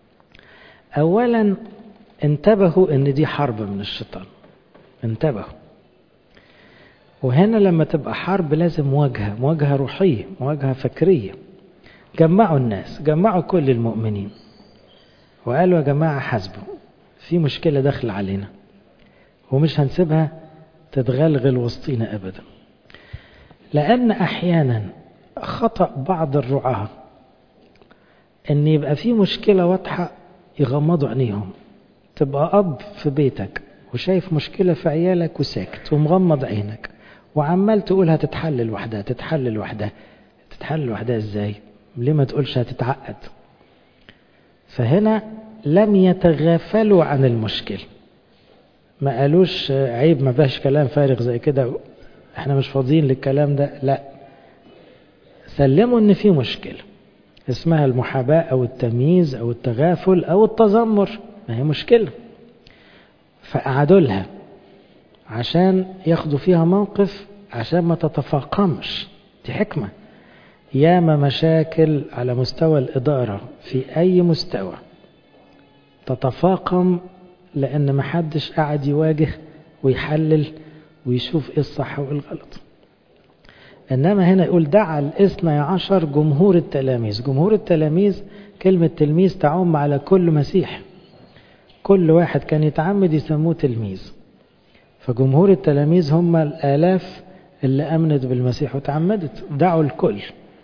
A: أولا انتبهوا ان دي حرب من الشيطان انتبهوا وهنا لما تبقى حرب لازم مواجهة مواجهة روحية مواجهة فكرية جمعوا الناس جمعوا كل المؤمنين وقالوا يا جماعة حاسبوا في مشكلة داخل علينا ومش هنسيبها تتغلغل وسطينا أبدا لأن أحيانا خطأ بعض الرعاة أن يبقى في مشكلة واضحة يغمضوا عينيهم تبقى أب في بيتك وشايف مشكلة في عيالك وساكت ومغمض عينك وعمال تقول هتتحل لوحدها تتحل لوحدها تتحل لوحدها ازاي ليه ما تقولش هتتعقد فهنا لم يتغافلوا عن المشكلة ما قالوش عيب ما فيهاش كلام فارغ زي كده احنا مش فاضيين للكلام ده لا سلموا ان في مشكلة اسمها المحاباة او التمييز او التغافل او التذمر ما هي مشكلة فقعدوا لها عشان ياخدوا فيها موقف عشان ما تتفاقمش دي حكمة ياما مشاكل على مستوى الإدارة في أي مستوى تتفاقم لأن محدش قاعد يواجه ويحلل ويشوف إيه الصح وإيه الغلط إنما هنا يقول دعا الاثنى عشر جمهور التلاميذ جمهور التلاميذ كلمة تلميذ تعم على كل مسيح كل واحد كان يتعمد يسموه تلميذ فجمهور التلاميذ هم الآلاف اللي أمنت بالمسيح وتعمدت دعوا الكل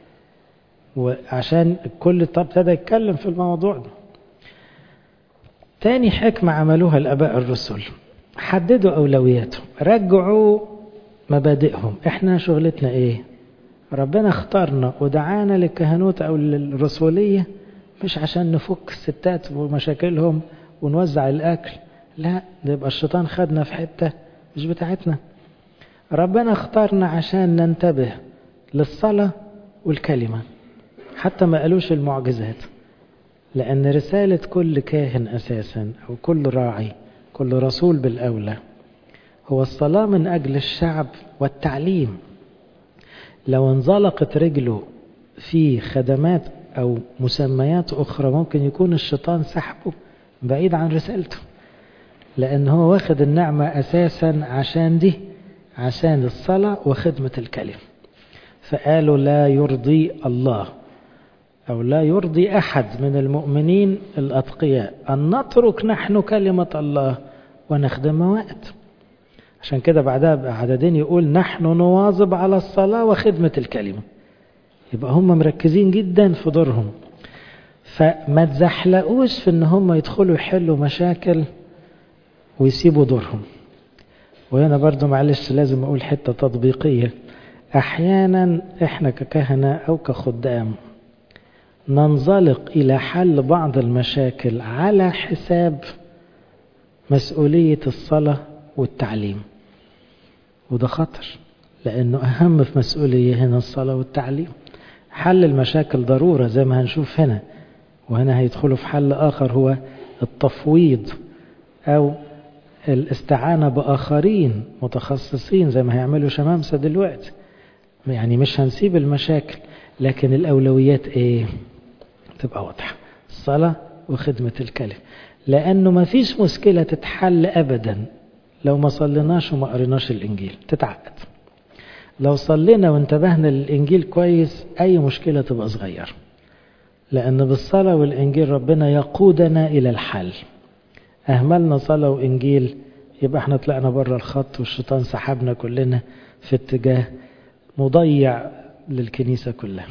A: وعشان الكل طب ابتدى يتكلم في الموضوع ده تاني حكمة عملوها الآباء الرسل حددوا أولوياتهم رجعوا مبادئهم احنا شغلتنا ايه ربنا اختارنا ودعانا للكهنوت او للرسولية مش عشان نفك الستات ومشاكلهم ونوزع الأكل لا ده يبقى الشيطان خدنا في حتة مش بتاعتنا ربنا اختارنا عشان ننتبه للصلاة والكلمة حتى ما قالوش المعجزات لأن رسالة كل كاهن أساسا أو كل راعي كل رسول بالأولى هو الصلاة من أجل الشعب والتعليم لو انزلقت رجله في خدمات أو مسميات أخرى ممكن يكون الشيطان سحبه بعيد عن رسالته لأن هو واخد النعمة أساسا عشان دي عشان الصلاة وخدمة الكلمة فقالوا لا يرضي الله أو لا يرضي أحد من المؤمنين الأتقياء أن نترك نحن كلمة الله ونخدم وقت عشان كده بعدها بعددين يقول نحن نواظب على الصلاة وخدمة الكلمة يبقى هم مركزين جدا في دورهم فما تزحلقوش في ان هم يدخلوا يحلوا مشاكل ويسيبوا دورهم وهنا برضو معلش لازم اقول حتة تطبيقية احيانا احنا ككهنة او كخدام ننزلق الى حل بعض المشاكل على حساب مسؤولية الصلاة والتعليم وده خطر لانه اهم في مسؤولية هنا الصلاة والتعليم حل المشاكل ضرورة زي ما هنشوف هنا وهنا هيدخلوا في حل آخر هو التفويض أو الاستعانة بآخرين متخصصين زي ما هيعملوا شمامسة دلوقتي يعني مش هنسيب المشاكل لكن الأولويات إيه تبقى واضحة الصلاة وخدمة الكلمة لأنه ما فيش مشكلة تتحل أبدا لو ما صليناش وما قريناش الإنجيل تتعقد لو صلينا وانتبهنا للإنجيل كويس أي مشكلة تبقى صغيرة لأن بالصلاة والإنجيل ربنا يقودنا إلى الحل أهملنا صلاة وإنجيل يبقى احنا طلعنا بره الخط والشيطان سحبنا كلنا في اتجاه مضيع للكنيسة كلها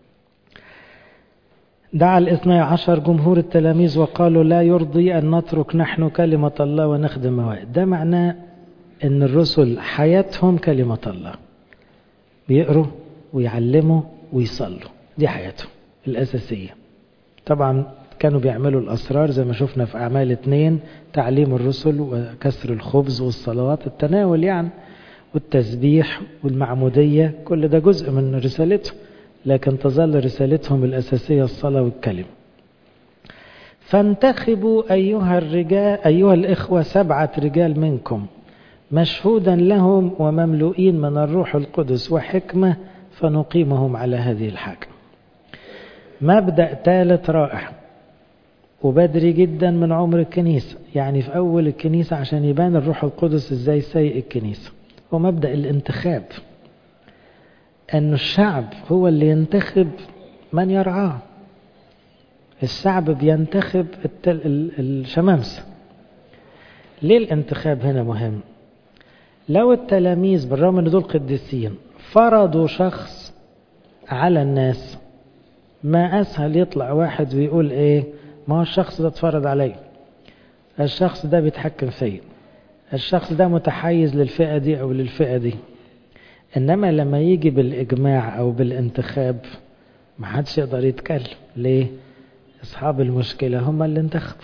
A: دعا الاثني عشر جمهور التلاميذ وقالوا لا يرضي أن نترك نحن كلمة الله ونخدم موائد ده معناه أن الرسل حياتهم كلمة الله بيقروا ويعلموا ويصلوا دي حياتهم الأساسية طبعا كانوا بيعملوا الأسرار زي ما شفنا في أعمال اتنين تعليم الرسل وكسر الخبز والصلوات التناول يعني والتسبيح والمعمودية كل ده جزء من رسالتهم لكن تظل رسالتهم الأساسية الصلاة والكلمة فانتخبوا أيها الرجال أيها الإخوة سبعة رجال منكم مشهودا لهم ومملوئين من الروح القدس وحكمة فنقيمهم على هذه الحاجة مبدأ ثالث رائع وبدري جدا من عمر الكنيسة يعني في أول الكنيسة عشان يبان الروح القدس إزاي سيء الكنيسة هو مبدأ الانتخاب أن الشعب هو اللي ينتخب من يرعاه الشعب بينتخب الشمامسة ليه الانتخاب هنا مهم لو التلاميذ بالرغم ان دول قديسين فرضوا شخص على الناس ما اسهل يطلع واحد ويقول ايه ما هو الشخص ده اتفرض عليا الشخص ده بيتحكم فيا الشخص ده متحيز للفئة دي او للفئة دي انما لما يجي بالاجماع او بالانتخاب ما حدش يقدر يتكلم ليه اصحاب المشكلة هم اللي انتخبوا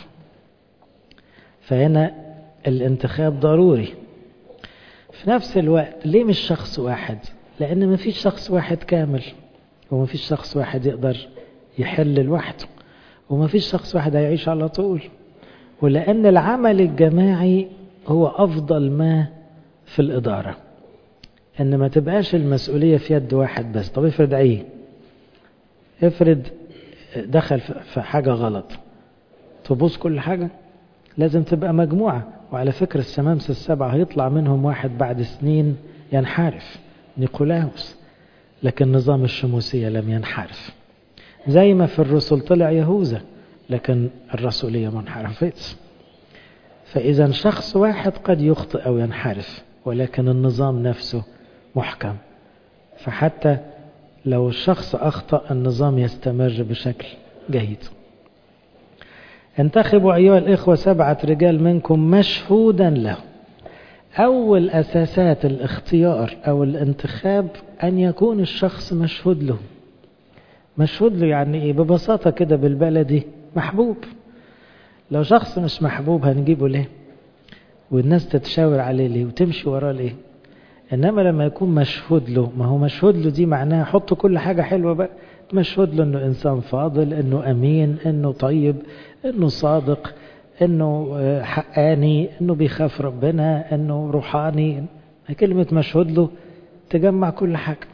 A: فهنا الانتخاب ضروري في نفس الوقت ليه مش شخص واحد لان ما فيش شخص واحد كامل وما فيش شخص واحد يقدر يحل لوحده وما فيش شخص واحد هيعيش على طول ولان العمل الجماعي هو افضل ما في الاداره ان ما تبقاش المسؤوليه في يد واحد بس طب افرض ايه افرض دخل في حاجه غلط تبوظ كل حاجه لازم تبقى مجموعه وعلى فكرة السمامسة السبعة هيطلع منهم واحد بعد سنين ينحرف نيقولاوس لكن نظام الشموسية لم ينحرف زي ما في الرسل طلع يهوذا لكن الرسولية ما انحرفتش فإذا شخص واحد قد يخطئ أو ينحرف ولكن النظام نفسه محكم فحتى لو الشخص أخطأ النظام يستمر بشكل جيد انتخبوا أيها الإخوة سبعة رجال منكم مشهودا له أول أساسات الاختيار أو الانتخاب أن يكون الشخص مشهود له مشهود له يعني إيه ببساطة كده بالبلدي محبوب لو شخص مش محبوب هنجيبه ليه والناس تتشاور عليه ليه وتمشي وراه ليه إنما لما يكون مشهود له ما هو مشهود له دي معناها حط كل حاجة حلوة بقى مشهود له انه انسان فاضل انه امين انه طيب انه صادق انه حقاني انه بيخاف ربنا انه روحاني كلمة مشهود له تجمع كل حاجة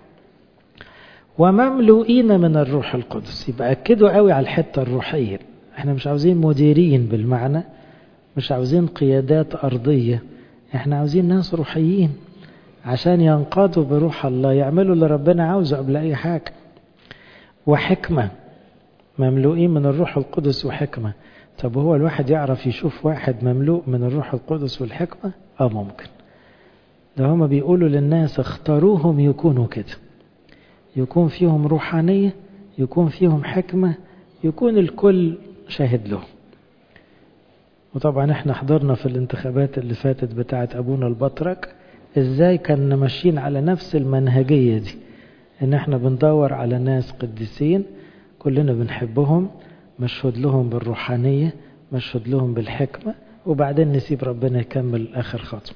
A: ومملوئين من الروح القدس يبقى أكدوا قوي على الحتة الروحية احنا مش عاوزين مديرين بالمعنى مش عاوزين قيادات أرضية احنا عاوزين ناس روحيين عشان ينقادوا بروح الله يعملوا اللي ربنا عاوزه قبل أي حاجة وحكمة مملوئين من الروح القدس وحكمة طب هو الواحد يعرف يشوف واحد مملوء من الروح القدس والحكمة اه ممكن ده هما بيقولوا للناس اختاروهم يكونوا كده يكون فيهم روحانية يكون فيهم حكمة يكون الكل شاهد له وطبعا احنا حضرنا في الانتخابات اللي فاتت بتاعة ابونا البطرك ازاي كنا ماشيين على نفس المنهجية دي ان احنا بندور على ناس قديسين كلنا بنحبهم مشهود لهم بالروحانية مشهود لهم بالحكمة وبعدين نسيب ربنا يكمل آخر خطوة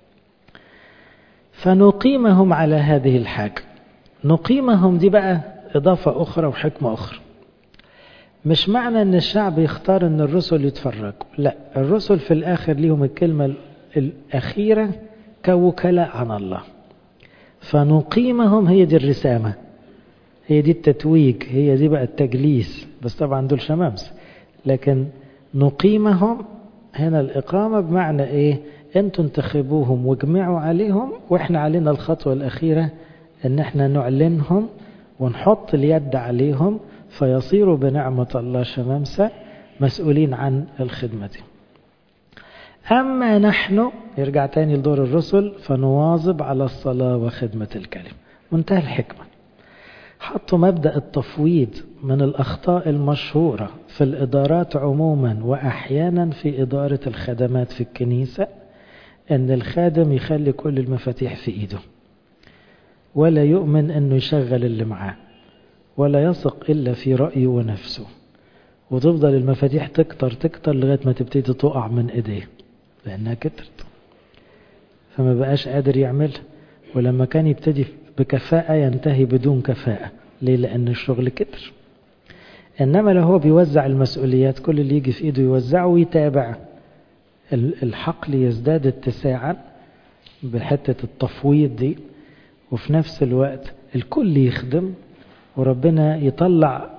A: فنقيمهم على هذه الحاجة نقيمهم دي بقى إضافة أخرى وحكمة أخرى مش معنى أن الشعب يختار أن الرسل يتفرجوا لا الرسل في الآخر ليهم الكلمة الأخيرة كوكلاء عن الله فنقيمهم هي دي الرسامة هي دي التتويج هي دي بقى التجليس بس طبعا دول شمامس لكن نقيمهم هنا الإقامة بمعنى إيه أنتوا انتخبوهم واجمعوا عليهم وإحنا علينا الخطوة الأخيرة أن إحنا نعلنهم ونحط اليد عليهم فيصيروا بنعمة الله شمامسة مسؤولين عن الخدمة دي أما نحن يرجع تاني لدور الرسل فنواظب على الصلاة وخدمة الكلمة منتهى الحكمة حطوا مبدأ التفويض من الأخطاء المشهورة في الإدارات عموما وأحيانا في إدارة الخدمات في الكنيسة أن الخادم يخلي كل المفاتيح في إيده ولا يؤمن أنه يشغل اللي معاه ولا يثق إلا في رأيه ونفسه وتفضل المفاتيح تكتر تكتر لغاية ما تبتدي تقع من إيديه لأنها كترت فما بقاش قادر يعملها ولما كان يبتدي بكفاءة ينتهي بدون كفاءة ليه لأن الشغل كتر إنما لو هو بيوزع المسؤوليات كل اللي يجي في إيده يوزعه ويتابع الحقل يزداد اتساعا بحتة التفويض دي وفي نفس الوقت الكل يخدم وربنا يطلع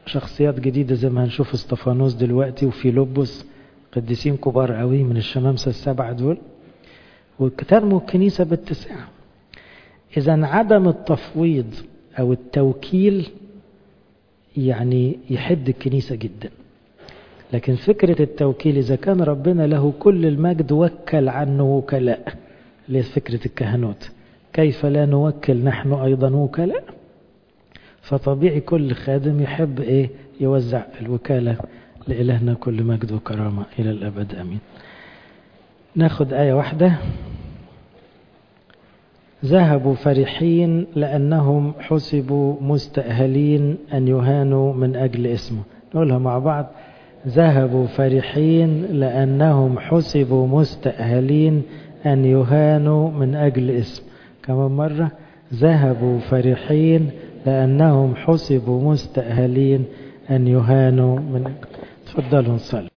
A: شخصيات جديدة زي ما هنشوف استفانوس دلوقتي وفي لوبوس قديسين كبار قوي من الشمامسة السبعة دول وتنمو الكنيسة بالتسع إذا عدم التفويض أو التوكيل يعني يحد الكنيسة جدا لكن فكرة التوكيل إذا كان ربنا له كل المجد وكل عنه وكلاء لفكرة الكهنوت كيف لا نوكل نحن أيضا وكلاء فطبيعي كل خادم يحب إيه يوزع الوكالة لإلهنا كل مجد وكرامة إلى الأبد أمين ناخد آية واحدة ذهبوا فرحين لأنهم حسبوا مستأهلين أن يهانوا من أجل اسمه نقولها مع بعض ذهبوا فرحين لأنهم حسبوا مستأهلين أن يهانوا من أجل اسم كمان مرة ذهبوا فرحين لأنهم حسبوا مستأهلين أن يهانوا من تفضلوا نصلي